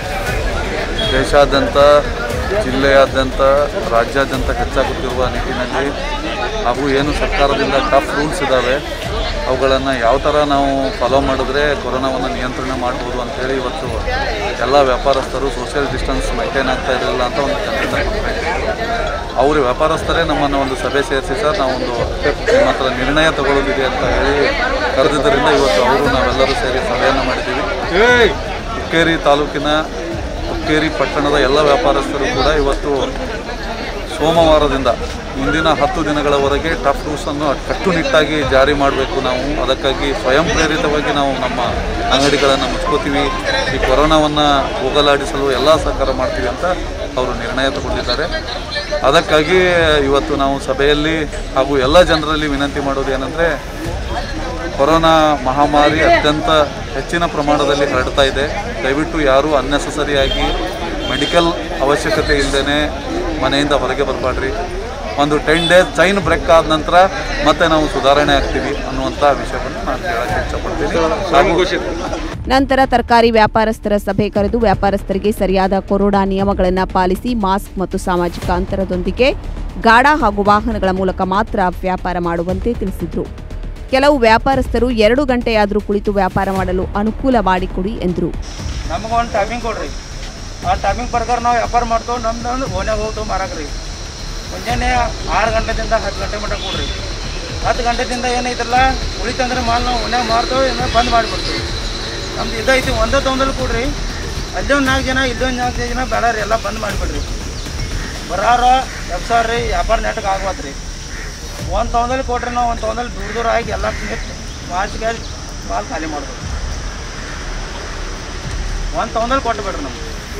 ದೇಶಾದ್ಯಂತ ಜಿಲ್ಲೆಯಾದ್ಯಂತ ರಾಜ್ಯಾದ್ಯಂತ ಹೆಚ್ಚಾಗುತ್ತಿರುವ ನಿಟ್ಟಿನಲ್ಲಿ ಹಾಗೂ ಏನು ಸರ್ಕಾರದಿಂದ ಟಫ್ ರೂಲ್ಸ್ ಇದ್ದಾವೆ ಅವುಗಳನ್ನು ಯಾವ ಥರ ನಾವು ಫಾಲೋ ಮಾಡಿದ್ರೆ ಕೊರೋನಾವನ್ನು ನಿಯಂತ್ರಣ ಮಾಡ್ಬೋದು ಅಂಥೇಳಿ ಇವತ್ತು ಎಲ್ಲ ವ್ಯಾಪಾರಸ್ಥರು ಸೋಷಿಯಲ್ ಡಿಸ್ಟೆನ್ಸ್ ಮೈಂಟೈನ್ ಆಗ್ತಾ ಇರಲಿಲ್ಲ ಅಂತ ಒಂದು ಖಂಡಿತ ಅವರು ವ್ಯಾಪಾರಸ್ಥರೇ ನಮ್ಮನ್ನು ಒಂದು ಸಭೆ ಸೇರಿಸಿ ಸರ್ ನಾವೊಂದು ನಿಮ್ಮ ಹತ್ರ ನಿರ್ಣಯ ತಗೊಳ್ಳೋದಿದೆ ಅಂತ ಹೇಳಿ ಕರೆದಿದ್ದರಿಂದ ಇವತ್ತು ಅವರು ನಾವೆಲ್ಲರೂ ಸೇರಿ ಸಭೆಯನ್ನು ಮಾಡಿದ್ದೀವಿ ಹುಕ್ಕೇರಿ ತಾಲೂಕಿನ ಹುಕ್ಕೇರಿ ಪಟ್ಟಣದ ಎಲ್ಲ ವ್ಯಾಪಾರಸ್ಥರು ಕೂಡ ಇವತ್ತು ಸೋಮವಾರದಿಂದ ಮುಂದಿನ ಹತ್ತು ದಿನಗಳವರೆಗೆ ಟಫ್ ರೂಲ್ಸನ್ನು ಕಟ್ಟುನಿಟ್ಟಾಗಿ ಜಾರಿ ಮಾಡಬೇಕು ನಾವು ಅದಕ್ಕಾಗಿ ಸ್ವಯಂ ಪ್ರೇರಿತವಾಗಿ ನಾವು ನಮ್ಮ ಅಂಗಡಿಗಳನ್ನು ಮುಚ್ಕೋತೀವಿ ಈ ಕೊರೋನಾವನ್ನು ಹೋಗಲಾಡಿಸಲು ಎಲ್ಲ ಸಹಕಾರ ಮಾಡ್ತೀವಿ ಅಂತ ಅವರು ನಿರ್ಣಯ ತಗೊಂಡಿದ್ದಾರೆ ಅದಕ್ಕಾಗಿ ಇವತ್ತು ನಾವು ಸಭೆಯಲ್ಲಿ ಹಾಗೂ ಎಲ್ಲ ಜನರಲ್ಲಿ ವಿನಂತಿ ಮಾಡೋದು ಏನಂದರೆ ಕೊರೋನಾ ಮಹಾಮಾರಿ ಅತ್ಯಂತ ಹೆಚ್ಚಿನ ಪ್ರಮಾಣದಲ್ಲಿ ಹರಡ್ತಾ ಇದೆ ದಯವಿಟ್ಟು ಯಾರೂ ಅನ್ನೆಸಸರಿಯಾಗಿ ಮೆಡಿಕಲ್ ಅವಶ್ಯಕತೆ ಇಲ್ಲದೇ ಮನೆಯಿಂದ ಹೊರಗೆ ಬರಬೇಡ್ರಿ ಒಂದು ಟೆನ್ ಡೇಸ್ ಚೈನ್ ಬ್ರೇಕ್ ಆದ ನಂತರ ಮತ್ತೆ ನಾವು ಸುಧಾರಣೆ ಆಗ್ತೀವಿ ಅನ್ನುವಂಥ ವಿಷಯವನ್ನು ನಾನು ಹೇಳಕ್ಕೆ ಇಷ್ಟಪಡ್ತೀನಿ ಹಾಗೂ ನಂತರ ತರಕಾರಿ ವ್ಯಾಪಾರಸ್ಥರ ಸಭೆ ಕರೆದು ವ್ಯಾಪಾರಸ್ಥರಿಗೆ ಸರಿಯಾದ ಕೊರೋನಾ ನಿಯಮಗಳನ್ನು ಪಾಲಿಸಿ ಮಾಸ್ಕ್ ಮತ್ತು ಸಾಮಾಜಿಕ ಅಂತರದೊಂದಿಗೆ ಗಾಢ ಹಾಗೂ ವಾಹನಗಳ ಮೂಲಕ ಮಾತ್ರ ವ್ಯಾಪಾರ ಮಾಡುವಂತೆ ತಿಳಿಸಿದ್ರು ಕೆಲವು ವ್ಯಾಪಾರಸ್ಥರು ಎರಡು ಗಂಟೆಯಾದರೂ ಕುಳಿತು ವ್ಯಾಪಾರ ಮಾಡಲು ಅನುಕೂಲ ಮಾಡಿಕೊಡಿ ಎಂದರು ನಮಗೊಂದು ಟೈಮಿಂಗ್ ಕೊಡ್ರಿ ಆ ಟೈಮಿಂಗ್ ಪ್ರಕಾರ ನಾವು ವ್ಯಾಪಾರ ಮಾಡ್ತೇವೆ ನಮ್ದು ಓನ್ಯಾಗ ಹೋಗ್ತೇವೆ ಮಾರಾಕ್ರಿ ಮುಂಜಾನೆ ಆರು ಗಂಟೆದಿಂದ ಹತ್ತು ಗಂಟೆ ಮಟ್ಟ ಕೊಡ್ರಿ ಹತ್ತು ಗಂಟೆದಿಂದ ಏನೈತಲ್ಲ ಉಳಿತಂದ್ರೆ ಮಾಲ್ ನಾವು ಓನ್ಯಾಗ ಮಾರ್ತೇವೆ ಏನೋ ಬಂದ್ ಮಾಡಿಬಿಡ್ತೀವಿ ನಮ್ದು ಇದೈತಿ ಒಂದೇ ತೊಂದಲ್ಲಿ ಕೊಡ್ರಿ ಅಲ್ಲೊಂದು ನಾಲ್ಕು ಜನ ಇಲ್ಲೊಂದು ನಾಲ್ಕು ಜನ ಬೇಡಾರಿ ಎಲ್ಲ ಬಂದ್ ಮಾಡಿಬಿಡ್ರಿ ಬರಾರ ವ್ಯವಸಾಯ ರೀ ವ್ಯಾಪಾರ ನೆಟ್ಟಗೆ ಆಗ್ವತ್ರಿ ಒಂದು ತೊಂದಲ್ಲಿ ಕೊಟ್ರಿ ನಾವು ಒಂದು ತೊಂದಲ್ಲಿ ದೂರ ದೂರ ಆಗಿ ಎಲ್ಲ ನಿಂತು ಮಾಸಿಗೆ ಮಾಲ್ ಖಾಲಿ ಮಾಡ್ಬೇಕು ಒಂದು ತೊಂದಲ್ಲಿ ಕೊಟ್ಟು ಬಿಡ್ರಿ ನಮ್ಗೆ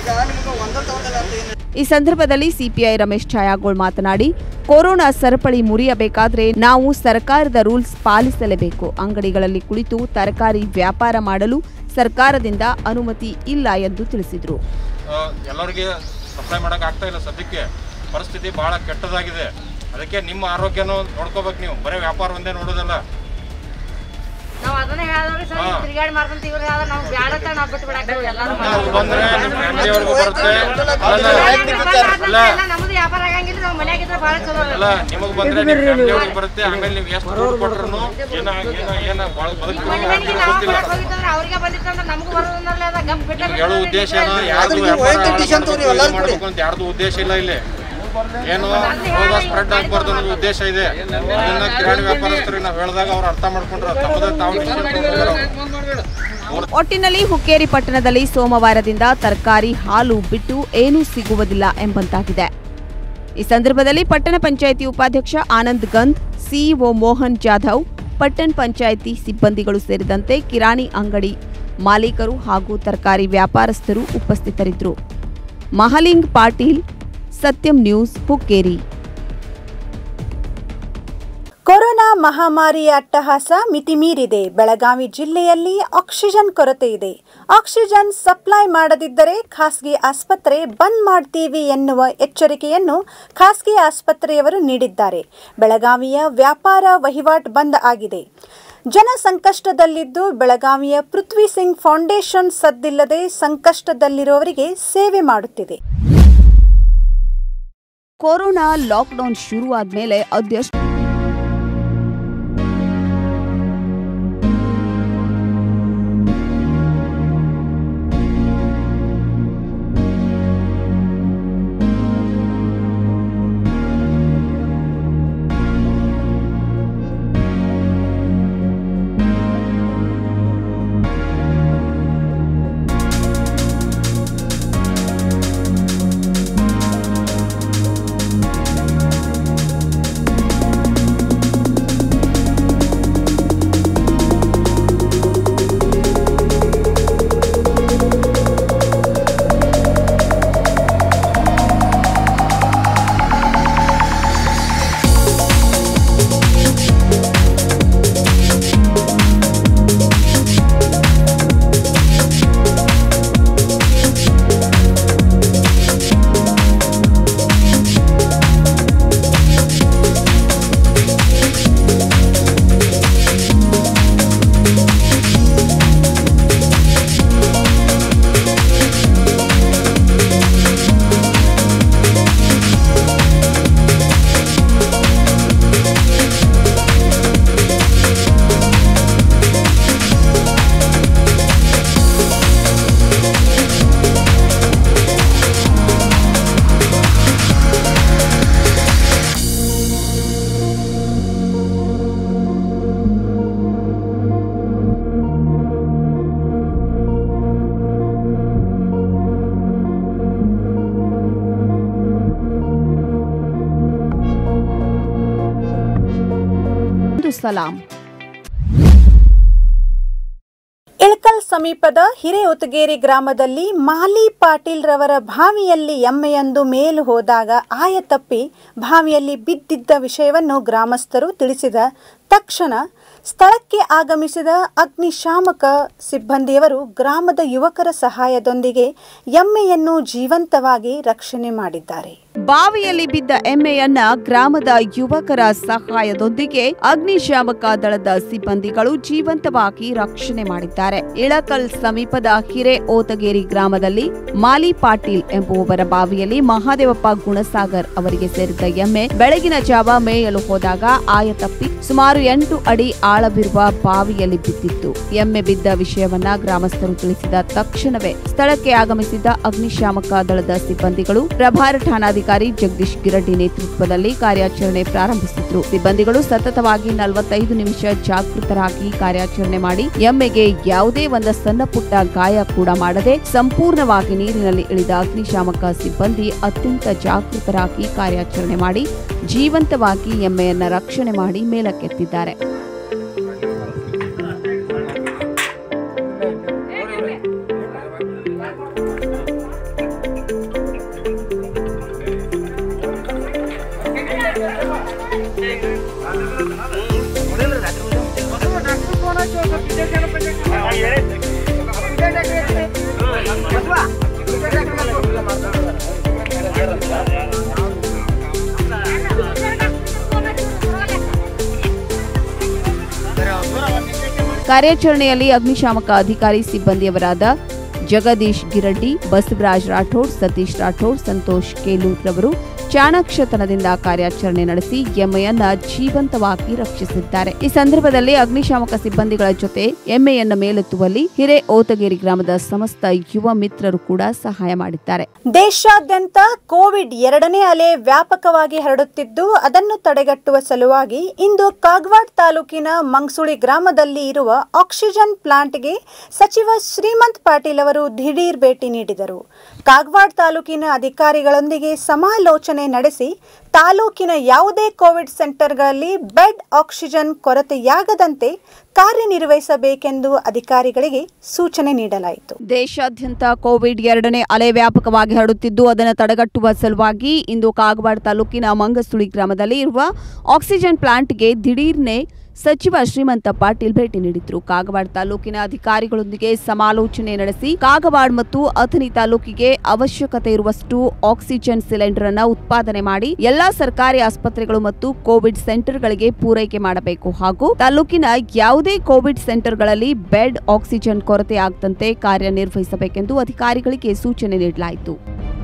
ಈ ಸಂದರ್ಭದಲ್ಲಿ ಸಿಪಿಐ ರಮೇಶ್ ಛಾಯಾಗೋಳ್ ಮಾತನಾಡಿ ಕೊರೋನಾ ಸರಪಳಿ ಮುರಿಯಬೇಕಾದ್ರೆ ನಾವು ಸರ್ಕಾರದ ರೂಲ್ಸ್ ಪಾಲಿಸಲೇಬೇಕು ಅಂಗಡಿಗಳಲ್ಲಿ ಕುಳಿತು ತರಕಾರಿ ವ್ಯಾಪಾರ ಮಾಡಲು ಸರ್ಕಾರದಿಂದ ಅನುಮತಿ ಇಲ್ಲ ಎಂದು ತಿಳಿಸಿದರು ಆ, ಎಲ್ಲರಿಗೆ ಸಪ್ಲೈ ಮಾಡೋಕೆ ಆಗ್ತಾ ಇಲ್ಲ ಸದ್ಯಕ್ಕೆ ಪರಿಸ್ಥಿತಿ ಭಾಳ ಕೆಟ್ಟದಾಗಿದೆ ಅದಕ್ಕೆ ನಿಮ್ಮ ಆರೋಗ್ಯನೂ ನೋಡ್ಕೋಬೇಕು ನೀವು ಬರೀ ವ್ಯಾಪಾರ ಒಂದೇ ನೋಡೋದಲ್ಲ ನಾವ್ ಅದನ್ನ ಹೇಳಿದ್ರಿ ಸರ್ ಹಾ. ತಿರ್ಗಾಡಿ ಮಾಡ್ಕೊಂತ ಇವ್ರು ಹೇಳಿದ್ರೆ ನಾವು ಬ್ಯಾಡ ಅಂತ ನಾವು ಬಿಟ್ಟು ಬಿಡಾಕ ಎಲ್ಲಾರು ನಾವು ಬಂದ್ರೆ ನಿಮ್ಮ ಫ್ಯಾಮಿಲಿಯವ್ರಿಗೂ ಬರುತ್ತೆ ಅಲ್ಲ ಅಲ್ಲ ನಮ್ದು ವ್ಯಾಪಾರ ಆಗಂಗಿಲ್ಲ ನಾವು ಮನ್ಯಾಗ ಇದ್ರೆ ಭಾಳ ಚಲೋ ಅದ. ಅಲ್ಲ ನಿಮಗೆ ಬಂದ್ರೆ ನಿಮ್ಮ ಫ್ಯಾಮಿಲಿಯವ್ರಿಗೆ ಬರುತ್ತೆ ಆಮೇಲೆ ನೀವು ಎಷ್ಟು ದುಡ್ಡು ಕೊಟ್ರು ಏನ ಏನ ಏನ ಭಾಳ ಬದುಕು ಮನೆ ಮನೆಗೆ ನಾವು ಕೊಡಕ್ ಹೋಗಿತ್ತಂದ್ರೆ ಅವ್ರಿಗೆ ಬಂದಿತ್ತಂದ್ರೆ ನಮಗೂ ಬರೋದನ್ನಲ್ಲ ಅದ ಗಪ್ ಬಿಟ್ಟ ನಿಮ್ಗೆ ಹೇಳೋ ಉದ್ದೇಶ ಏನು ಯಾರ್ದು ವ್ಯಾಪಾರ ಹಾಳು ಮಾಡ್ಬೇಕು ಅಂತ ಯಾರ್ದು ಉದ್ದೇಶ ಇಲ್ಲ ಇಲ್ಲಿ ಏನು ರೋಗ ಸ್ಪ್ರೆಡ್ ಆಗಬಾರ್ದು ಅನ್ನೋದು ಉದ್ದೇಶ ಇದೆ ಅದನ್ನ ಕಿರಾಣಿ ವ್ಯಾಪಾರಸ್ಥರಿಗೆ ನಾವು ಹೇಳಿದಾಗ ಅವ್ರು ಅರ್ಥ ಮಾಡ್ಕೊಂಡ್ರೆ ತಮ್ಮದೇ ತಾವು decision ತಗೊಂಡ್ರೆ ಅವ್ರು ಒಟ್ಟಿನಲ್ಲಿ ಹುಕ್ಕೇರಿ ಪಟ್ಟಣದಲ್ಲಿ ಸೋಮವಾರದಿಂದ ತರಕಾರಿ ಹಾಲು ಬಿಟ್ಟು ಏನೂ ಸಿಗುವುದಿಲ್ಲ ಎಂಬಂತಾಗಿದೆ ಈ ಸಂದರ್ಭದಲ್ಲಿ ಪಟ್ಟಣ ಪಂಚಾಯಿತಿ ಉಪಾಧ್ಯಕ್ಷ ಆನಂದ್ ಗಂಧ್ ಸಿಇಒ ಮೋಹನ್ ಜಾಧವ್ ಪಟ್ಟಣ ಪಂಚಾಯಿತಿ ಸಿಬ್ಬಂದಿಗಳು ಸೇರಿದಂತೆ ಕಿರಾಣಿ ಅಂಗಡಿ ಮಾಲೀಕರು ಹಾಗೂ ತರಕಾರಿ ವ್ಯಾಪಾರಸ್ಥರು ಉಪಸ್ಥಿತರಿದ್ದರು ಮಹಲಿಂಗ್ ಪಾಟೀಲ್ ಸತ್ಯಂ ನ್ಯೂಸ್ ಹುಕ್ಕೇರಿ ಕೊರೋನಾ ಮಹಾಮಾರಿಯ ಅಟ್ಟಹಾಸ ಮಿತಿಮೀರಿದೆ ಬೆಳಗಾವಿ ಜಿಲ್ಲೆಯಲ್ಲಿ ಆಕ್ಸಿಜನ್ ಕೊರತೆ ಇದೆ ಆಕ್ಸಿಜನ್ ಸಪ್ಲೈ ಮಾಡದಿದ್ದರೆ ಖಾಸಗಿ ಆಸ್ಪತ್ರೆ ಬಂದ್ ಮಾಡ್ತೀವಿ ಎನ್ನುವ ಎಚ್ಚರಿಕೆಯನ್ನು ಖಾಸಗಿ ಆಸ್ಪತ್ರೆಯವರು ನೀಡಿದ್ದಾರೆ ಬೆಳಗಾವಿಯ ವ್ಯಾಪಾರ ವಹಿವಾಟ್ ಬಂದ್ ಆಗಿದೆ ಜನ ಸಂಕಷ್ಟದಲ್ಲಿದ್ದು ಬೆಳಗಾವಿಯ ಪೃಥ್ವಿ ಸಿಂಗ್ ಫೌಂಡೇಶನ್ ಸದ್ದಿಲ್ಲದೆ ಸಂಕಷ್ಟದಲ್ಲಿರುವವರಿಗೆ ಸೇವೆ ಮಾಡುತ್ತಿದೆ ಕೊರೋನಾ ಲಾಕ್ಡೌನ್ ಶುರುವಾದ್ಮೇಲೆ ಅದೆಷ್ಟು ಸಲಾಂ ಇಳಕಲ್ ಸಮೀಪದ ಹಿರೇಉತಗೇರಿ ಗ್ರಾಮದಲ್ಲಿ ಮಾಲಿ ಪಾಟೀಲ್ ರವರ ಬಾವಿಯಲ್ಲಿ ಎಮ್ಮೆಯೊಂದು ಮೇಲು ಹೋದಾಗ ಆಯ ತಪ್ಪಿ ಬಾವಿಯಲ್ಲಿ ಬಿದ್ದಿದ್ದ ವಿಷಯವನ್ನು ಗ್ರಾಮಸ್ಥರು ತಿಳಿಸಿದ ತಕ್ಷಣ ಸ್ಥಳಕ್ಕೆ ಆಗಮಿಸಿದ ಅಗ್ನಿಶಾಮಕ ಸಿಬ್ಬಂದಿಯವರು ಗ್ರಾಮದ ಯುವಕರ ಸಹಾಯದೊಂದಿಗೆ ಎಮ್ಮೆಯನ್ನು ಜೀವಂತವಾಗಿ ರಕ್ಷಣೆ ಮಾಡಿದ್ದಾರೆ ಬಾವಿಯಲ್ಲಿ ಬಿದ್ದ ಎಮ್ಮೆಯನ್ನ ಗ್ರಾಮದ ಯುವಕರ ಸಹಾಯದೊಂದಿಗೆ ಅಗ್ನಿಶಾಮಕ ದಳದ ಸಿಬ್ಬಂದಿಗಳು ಜೀವಂತವಾಗಿ ರಕ್ಷಣೆ ಮಾಡಿದ್ದಾರೆ ಇಳಕಲ್ ಸಮೀಪದ ಹಿರೆ ಓತಗೇರಿ ಗ್ರಾಮದಲ್ಲಿ ಮಾಲಿ ಪಾಟೀಲ್ ಎಂಬುವವರ ಬಾವಿಯಲ್ಲಿ ಮಹಾದೇವಪ್ಪ ಗುಣಸಾಗರ್ ಅವರಿಗೆ ಸೇರಿದ್ದ ಎಮ್ಮೆ ಬೆಳಗಿನ ಜಾವ ಮೇಯಲು ಹೋದಾಗ ಆಯ ತಪ್ಪಿ ಸುಮಾರು ಎಂಟು ಅಡಿ ಆಳವಿರುವ ಬಾವಿಯಲ್ಲಿ ಬಿದ್ದಿತ್ತು ಎಮ್ಮೆ ಬಿದ್ದ ವಿಷಯವನ್ನ ಗ್ರಾಮಸ್ಥರು ತಿಳಿಸಿದ ತಕ್ಷಣವೇ ಸ್ಥಳಕ್ಕೆ ಆಗಮಿಸಿದ್ದ ಅಗ್ನಿಶಾಮಕ ದಳದ ಸಿಬ್ಬಂದಿಗಳು ಪ್ರಭಾರ ಠಾಣಾಧಿಕಾರಿ ಜಗದೀಶ್ ಗಿರಡ್ಡಿ ನೇತೃತ್ವದಲ್ಲಿ ಕಾರ್ಯಾಚರಣೆ ಪ್ರಾರಂಭಿಸಿದ್ರು ಸಿಬ್ಬಂದಿಗಳು ಸತತವಾಗಿ ನಲವತ್ತೈದು ನಿಮಿಷ ಜಾಗೃತರಾಗಿ ಕಾರ್ಯಾಚರಣೆ ಮಾಡಿ ಎಮ್ಮೆಗೆ ಯಾವುದೇ ಒಂದು ಸಣ್ಣ ಪುಟ್ಟ ಗಾಯ ಕೂಡ ಮಾಡದೆ ಸಂಪೂರ್ಣವಾಗಿ ನೀರಿನಲ್ಲಿ ಇಳಿದ ಅಗ್ನಿಶಾಮಕ ಸಿಬ್ಬಂದಿ ಅತ್ಯಂತ ಜಾಗೃತರಾಗಿ ಕಾರ್ಯಾಚರಣೆ ಮಾಡಿ ಜೀವಂತವಾಗಿ ಎಮ್ಮೆಯನ್ನ ರಕ್ಷಣೆ ಮಾಡಿ ಮೇಲಕ್ಕೆತ್ತಿದ್ದಾರೆ ಕಾರ್ಯಾಚರಣೆಯಲ್ಲಿ ಅಗ್ನಿಶಾಮಕ ಅಧಿಕಾರಿ ಸಿಬ್ಬಂದಿಯವರಾದ ಜಗದೀಶ್ ಗಿರಡ್ಡಿ ಬಸವರಾಜ್ ರಾಠೋಡ್ ಸತೀಶ್ ರಾಠೋಡ್ ಸಂತೋಷ್ ಕೇಲೂರ್ ರವರು ಚಾಣಕ್ಷತನದಿಂದ ಕಾರ್ಯಾಚರಣೆ ನಡೆಸಿ ಎಮ್ಮೆಯನ್ನ ಜೀವಂತವಾಗಿ ರಕ್ಷಿಸಿದ್ದಾರೆ ಈ ಸಂದರ್ಭದಲ್ಲಿ ಅಗ್ನಿಶಾಮಕ ಸಿಬ್ಬಂದಿಗಳ ಜೊತೆ ಎಮ್ಮೆಯನ್ನ ಮೇಲೆತ್ತುವಲ್ಲಿ ಹಿರೇ ಓತಗೇರಿ ಗ್ರಾಮದ ಸಮಸ್ತ ಯುವ ಮಿತ್ರರು ಕೂಡ ಸಹಾಯ ಮಾಡಿದ್ದಾರೆ ದೇಶಾದ್ಯಂತ ಕೋವಿಡ್ ಎರಡನೇ ಅಲೆ ವ್ಯಾಪಕವಾಗಿ ಹರಡುತ್ತಿದ್ದು ಅದನ್ನು ತಡೆಗಟ್ಟುವ ಸಲುವಾಗಿ ಇಂದು ಕಾಗವಾಡ್ ತಾಲೂಕಿನ ಮಂಗ್ಸುಳಿ ಗ್ರಾಮದಲ್ಲಿ ಇರುವ ಆಕ್ಸಿಜನ್ ಪ್ಲಾಂಟ್ಗೆ ಸಚಿವ ಶ್ರೀಮಂತ್ ಪಾಟೀಲ್ ಅವರು ದಿಢೀರ್ ಭೇಟಿ ನೀಡಿದರು ಕಾಗವಾಡ್ ತಾಲೂಕಿನ ಅಧಿಕಾರಿಗಳೊಂದಿಗೆ ಸಮಾಲೋಚನೆ ನಡೆಸಿ ತಾಲೂಕಿನ ಯಾವುದೇ ಕೋವಿಡ್ ಸೆಂಟರ್ಗಳಲ್ಲಿ ಬೆಡ್ ಆಕ್ಸಿಜನ್ ಕೊರತೆಯಾಗದಂತೆ ಕಾರ್ಯನಿರ್ವಹಿಸಬೇಕೆಂದು ಅಧಿಕಾರಿಗಳಿಗೆ ಸೂಚನೆ ನೀಡಲಾಯಿತು ದೇಶಾದ್ಯಂತ ಕೋವಿಡ್ ಎರಡನೇ ಅಲೆ ವ್ಯಾಪಕವಾಗಿ ಹರಡುತ್ತಿದ್ದು ಅದನ್ನು ತಡೆಗಟ್ಟುವ ಸಲುವಾಗಿ ಇಂದು ಕಾಗವಾಡ ತಾಲೂಕಿನ ಮಂಗಸುಳಿ ಗ್ರಾಮದಲ್ಲಿ ಇರುವ ಆಕ್ಸಿಜನ್ ಪ್ಲಾಂಟ್ಗೆ ದಿಢೀರ್ನೆ ಸಚಿವ ಶ್ರೀಮಂತ ಪಾಟೀಲ್ ಭೇಟಿ ನೀಡಿದ್ರು ಕಾಗವಾಡ ತಾಲೂಕಿನ ಅಧಿಕಾರಿಗಳೊಂದಿಗೆ ಸಮಾಲೋಚನೆ ನಡೆಸಿ ಕಾಗವಾಡ ಮತ್ತು ಅಥಣಿ ತಾಲೂಕಿಗೆ ಅವಶ್ಯಕತೆ ಇರುವಷ್ಟು ಆಕ್ಸಿಜನ್ ಸಿಲಿಂಡರ್ ಅನ್ನ ಉತ್ಪಾದನೆ ಮಾಡಿ ಎಲ್ಲಾ ಸರ್ಕಾರಿ ಆಸ್ಪತ್ರೆಗಳು ಮತ್ತು ಕೋವಿಡ್ ಸೆಂಟರ್ಗಳಿಗೆ ಪೂರೈಕೆ ಮಾಡಬೇಕು ಹಾಗೂ ತಾಲೂಕಿನ ಯಾವುದೇ ಕೋವಿಡ್ ಸೆಂಟರ್ಗಳಲ್ಲಿ ಬೆಡ್ ಆಕ್ಸಿಜನ್ ಕೊರತೆ ಆಗದಂತೆ ಕಾರ್ಯನಿರ್ವಹಿಸಬೇಕೆಂದು ಅಧಿಕಾರಿಗಳಿಗೆ ಸೂಚನೆ ನೀಡಲಾಯಿತು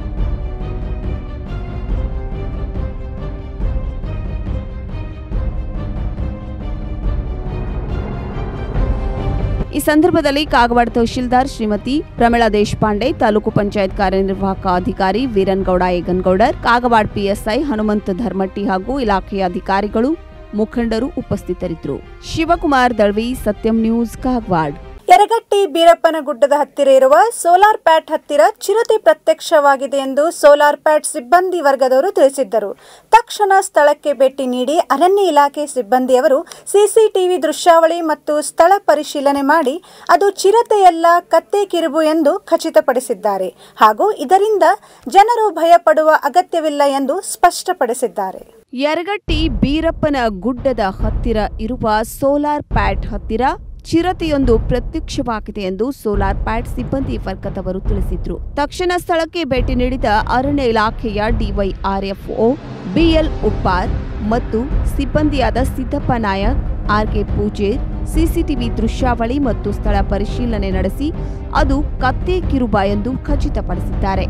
ಈ ಸಂದರ್ಭದಲ್ಲಿ ಕಾಗವಾಡ ತಹಶೀಲ್ದಾರ್ ಶ್ರೀಮತಿ ಪ್ರಮಿಳಾ ದೇಶಪಾಂಡೆ ತಾಲೂಕು ಪಂಚಾಯತ್ ಕಾರ್ಯನಿರ್ವಾಹಕ ಅಧಿಕಾರಿ ವೀರನ್ಗೌಡ ಏಗನ್ಗೌಡರ್ ಕಾಗವಾಡ ಪಿಎಸ್ಐ ಹನುಮಂತ ಧರ್ಮಟ್ಟಿ ಹಾಗೂ ಇಲಾಖೆಯ ಅಧಿಕಾರಿಗಳು ಮುಖಂಡರು ಉಪಸ್ಥಿತರಿದ್ದರು ಶಿವಕುಮಾರ್ ದಳ್ವಿ ಸತ್ಯಂ ನ್ಯೂಸ್ ಕಾಗವಾಡ್ ಯರಗಟ್ಟಿ ಬೀರಪ್ಪನ ಗುಡ್ಡದ ಹತ್ತಿರ ಇರುವ ಸೋಲಾರ್ ಪ್ಯಾಟ್ ಹತ್ತಿರ ಚಿರತೆ ಪ್ರತ್ಯಕ್ಷವಾಗಿದೆ ಎಂದು ಸೋಲಾರ್ ಪ್ಯಾಟ್ ಸಿಬ್ಬಂದಿ ವರ್ಗದವರು ತಿಳಿಸಿದ್ದರು ತಕ್ಷಣ ಸ್ಥಳಕ್ಕೆ ಭೇಟಿ ನೀಡಿ ಅರಣ್ಯ ಇಲಾಖೆ ಸಿಬ್ಬಂದಿಯವರು ಸಿಸಿಟಿವಿ ದೃಶ್ಯಾವಳಿ ಮತ್ತು ಸ್ಥಳ ಪರಿಶೀಲನೆ ಮಾಡಿ ಅದು ಚಿರತೆಯಲ್ಲ ಕತ್ತೆ ಕಿರುಬು ಎಂದು ಖಚಿತಪಡಿಸಿದ್ದಾರೆ ಹಾಗೂ ಇದರಿಂದ ಜನರು ಭಯಪಡುವ ಅಗತ್ಯವಿಲ್ಲ ಎಂದು ಸ್ಪಷ್ಟಪಡಿಸಿದ್ದಾರೆ ಯರಗಟ್ಟಿ ಬೀರಪ್ಪನ ಗುಡ್ಡದ ಹತ್ತಿರ ಇರುವ ಸೋಲಾರ್ ಪ್ಯಾಟ್ ಹತ್ತಿರ ಚಿರತೆಯೊಂದು ಪ್ರತ್ಯಕ್ಷವಾಗಿದೆ ಎಂದು ಸೋಲಾರ್ ಪ್ಯಾಟ್ ಸಿಬ್ಬಂದಿ ವರ್ಗದವರು ತಿಳಿಸಿದ್ರು ತಕ್ಷಣ ಸ್ಥಳಕ್ಕೆ ಭೇಟಿ ನೀಡಿದ ಅರಣ್ಯ ಇಲಾಖೆಯ ಡಿವೈಆರ್ಎಫ್ಒ ಬಿಎಲ್ ಉಪ್ಪಾರ್ ಮತ್ತು ಸಿಬ್ಬಂದಿಯಾದ ಸಿದ್ದಪ್ಪ ನಾಯಕ್ ಆರ್ಕೆ ಪೂಜೇರ್ ಸಿಸಿಟಿವಿ ದೃಶ್ಯಾವಳಿ ಮತ್ತು ಸ್ಥಳ ಪರಿಶೀಲನೆ ನಡೆಸಿ ಅದು ಕತ್ತೆ ಕಿರುಬ ಎಂದು ಖಚಿತಪಡಿಸಿದ್ದಾರೆ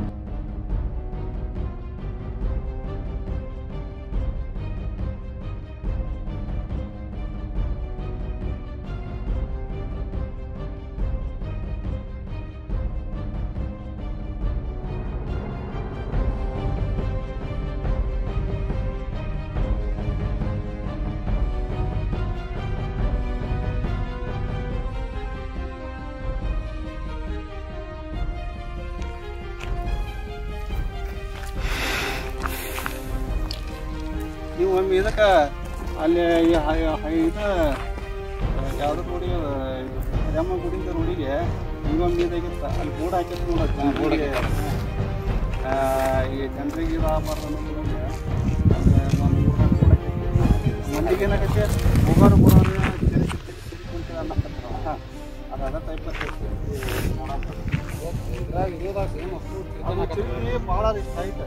ನೀವು ಒಮ್ಮೆ ಇದಕ್ಕೆ ಅಲ್ಲಿ ಈ ಹೈ ಹೈ ಇದು ಯಾವ್ದು ರೋಡಿ ಯಮ್ಮ ಗುಡಿಂದ ರೋಡಿಗೆ ಹಿಂಗೊಂದು ಇದಾಗಿತ್ತ ಅಲ್ಲಿ ಬೋರ್ಡ್ ಹಾಕಿದ್ರು ನೋಡ ಬೋರ್ಡ್ ಈ ಜನರಿಗೆ ಇದು ಆಗಬಾರ್ದು ಅನ್ನೋದ್ರಲ್ಲಿ ಅಲ್ಲಿ ಒಂದು ಮೂರ್ನಾಲ್ಕು ಬೋರ್ಡ್ ಹಾಕಿದ್ರು ಮಂದಿಗೆ ಏನಾಗತ್ತೆ ಹೋಗೋರು ಬರೋರು ಅದು ಅದ ಟೈಪ್ ಅದು ಚಿಲ್ಲಿ ಭಾಳ ಇಷ್ಟ ಐತೆ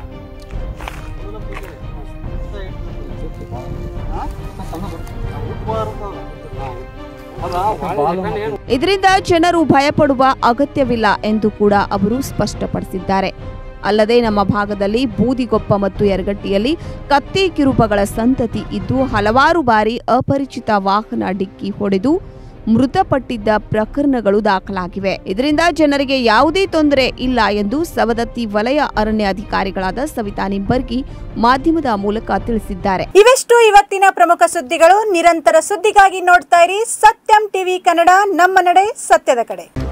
ಇದರಿಂದ ಜನರು ಭಯಪಡುವ ಅಗತ್ಯವಿಲ್ಲ ಎಂದು ಕೂಡ ಅವರು ಸ್ಪಷ್ಟಪಡಿಸಿದ್ದಾರೆ ಅಲ್ಲದೆ ನಮ್ಮ ಭಾಗದಲ್ಲಿ ಬೂದಿಗೊಪ್ಪ ಮತ್ತು ಯರಗಟ್ಟಿಯಲ್ಲಿ ಕತ್ತಿ ಕಿರುಬಗಳ ಸಂತತಿ ಇದ್ದು ಹಲವಾರು ಬಾರಿ ಅಪರಿಚಿತ ವಾಹನ ಡಿಕ್ಕಿ ಹೊಡೆದು ಮೃತಪಟ್ಟಿದ್ದ ಪ್ರಕರಣಗಳು ದಾಖಲಾಗಿವೆ ಇದರಿಂದ ಜನರಿಗೆ ಯಾವುದೇ ತೊಂದರೆ ಇಲ್ಲ ಎಂದು ಸವದತ್ತಿ ವಲಯ ಅರಣ್ಯಾಧಿಕಾರಿಗಳಾದ ಸವಿತಾ ನಿಂಬರ್ಗಿ ಮಾಧ್ಯಮದ ಮೂಲಕ ತಿಳಿಸಿದ್ದಾರೆ ಇವೆಷ್ಟು ಇವತ್ತಿನ ಪ್ರಮುಖ ಸುದ್ದಿಗಳು ನಿರಂತರ ಸುದ್ದಿಗಾಗಿ ನೋಡ್ತಾ ಇರಿ ಸತ್ಯಂ ಟಿವಿ ಕನ್ನಡ ನಮ್ಮ ನಡೆ ಸತ್ಯದ ಕಡೆ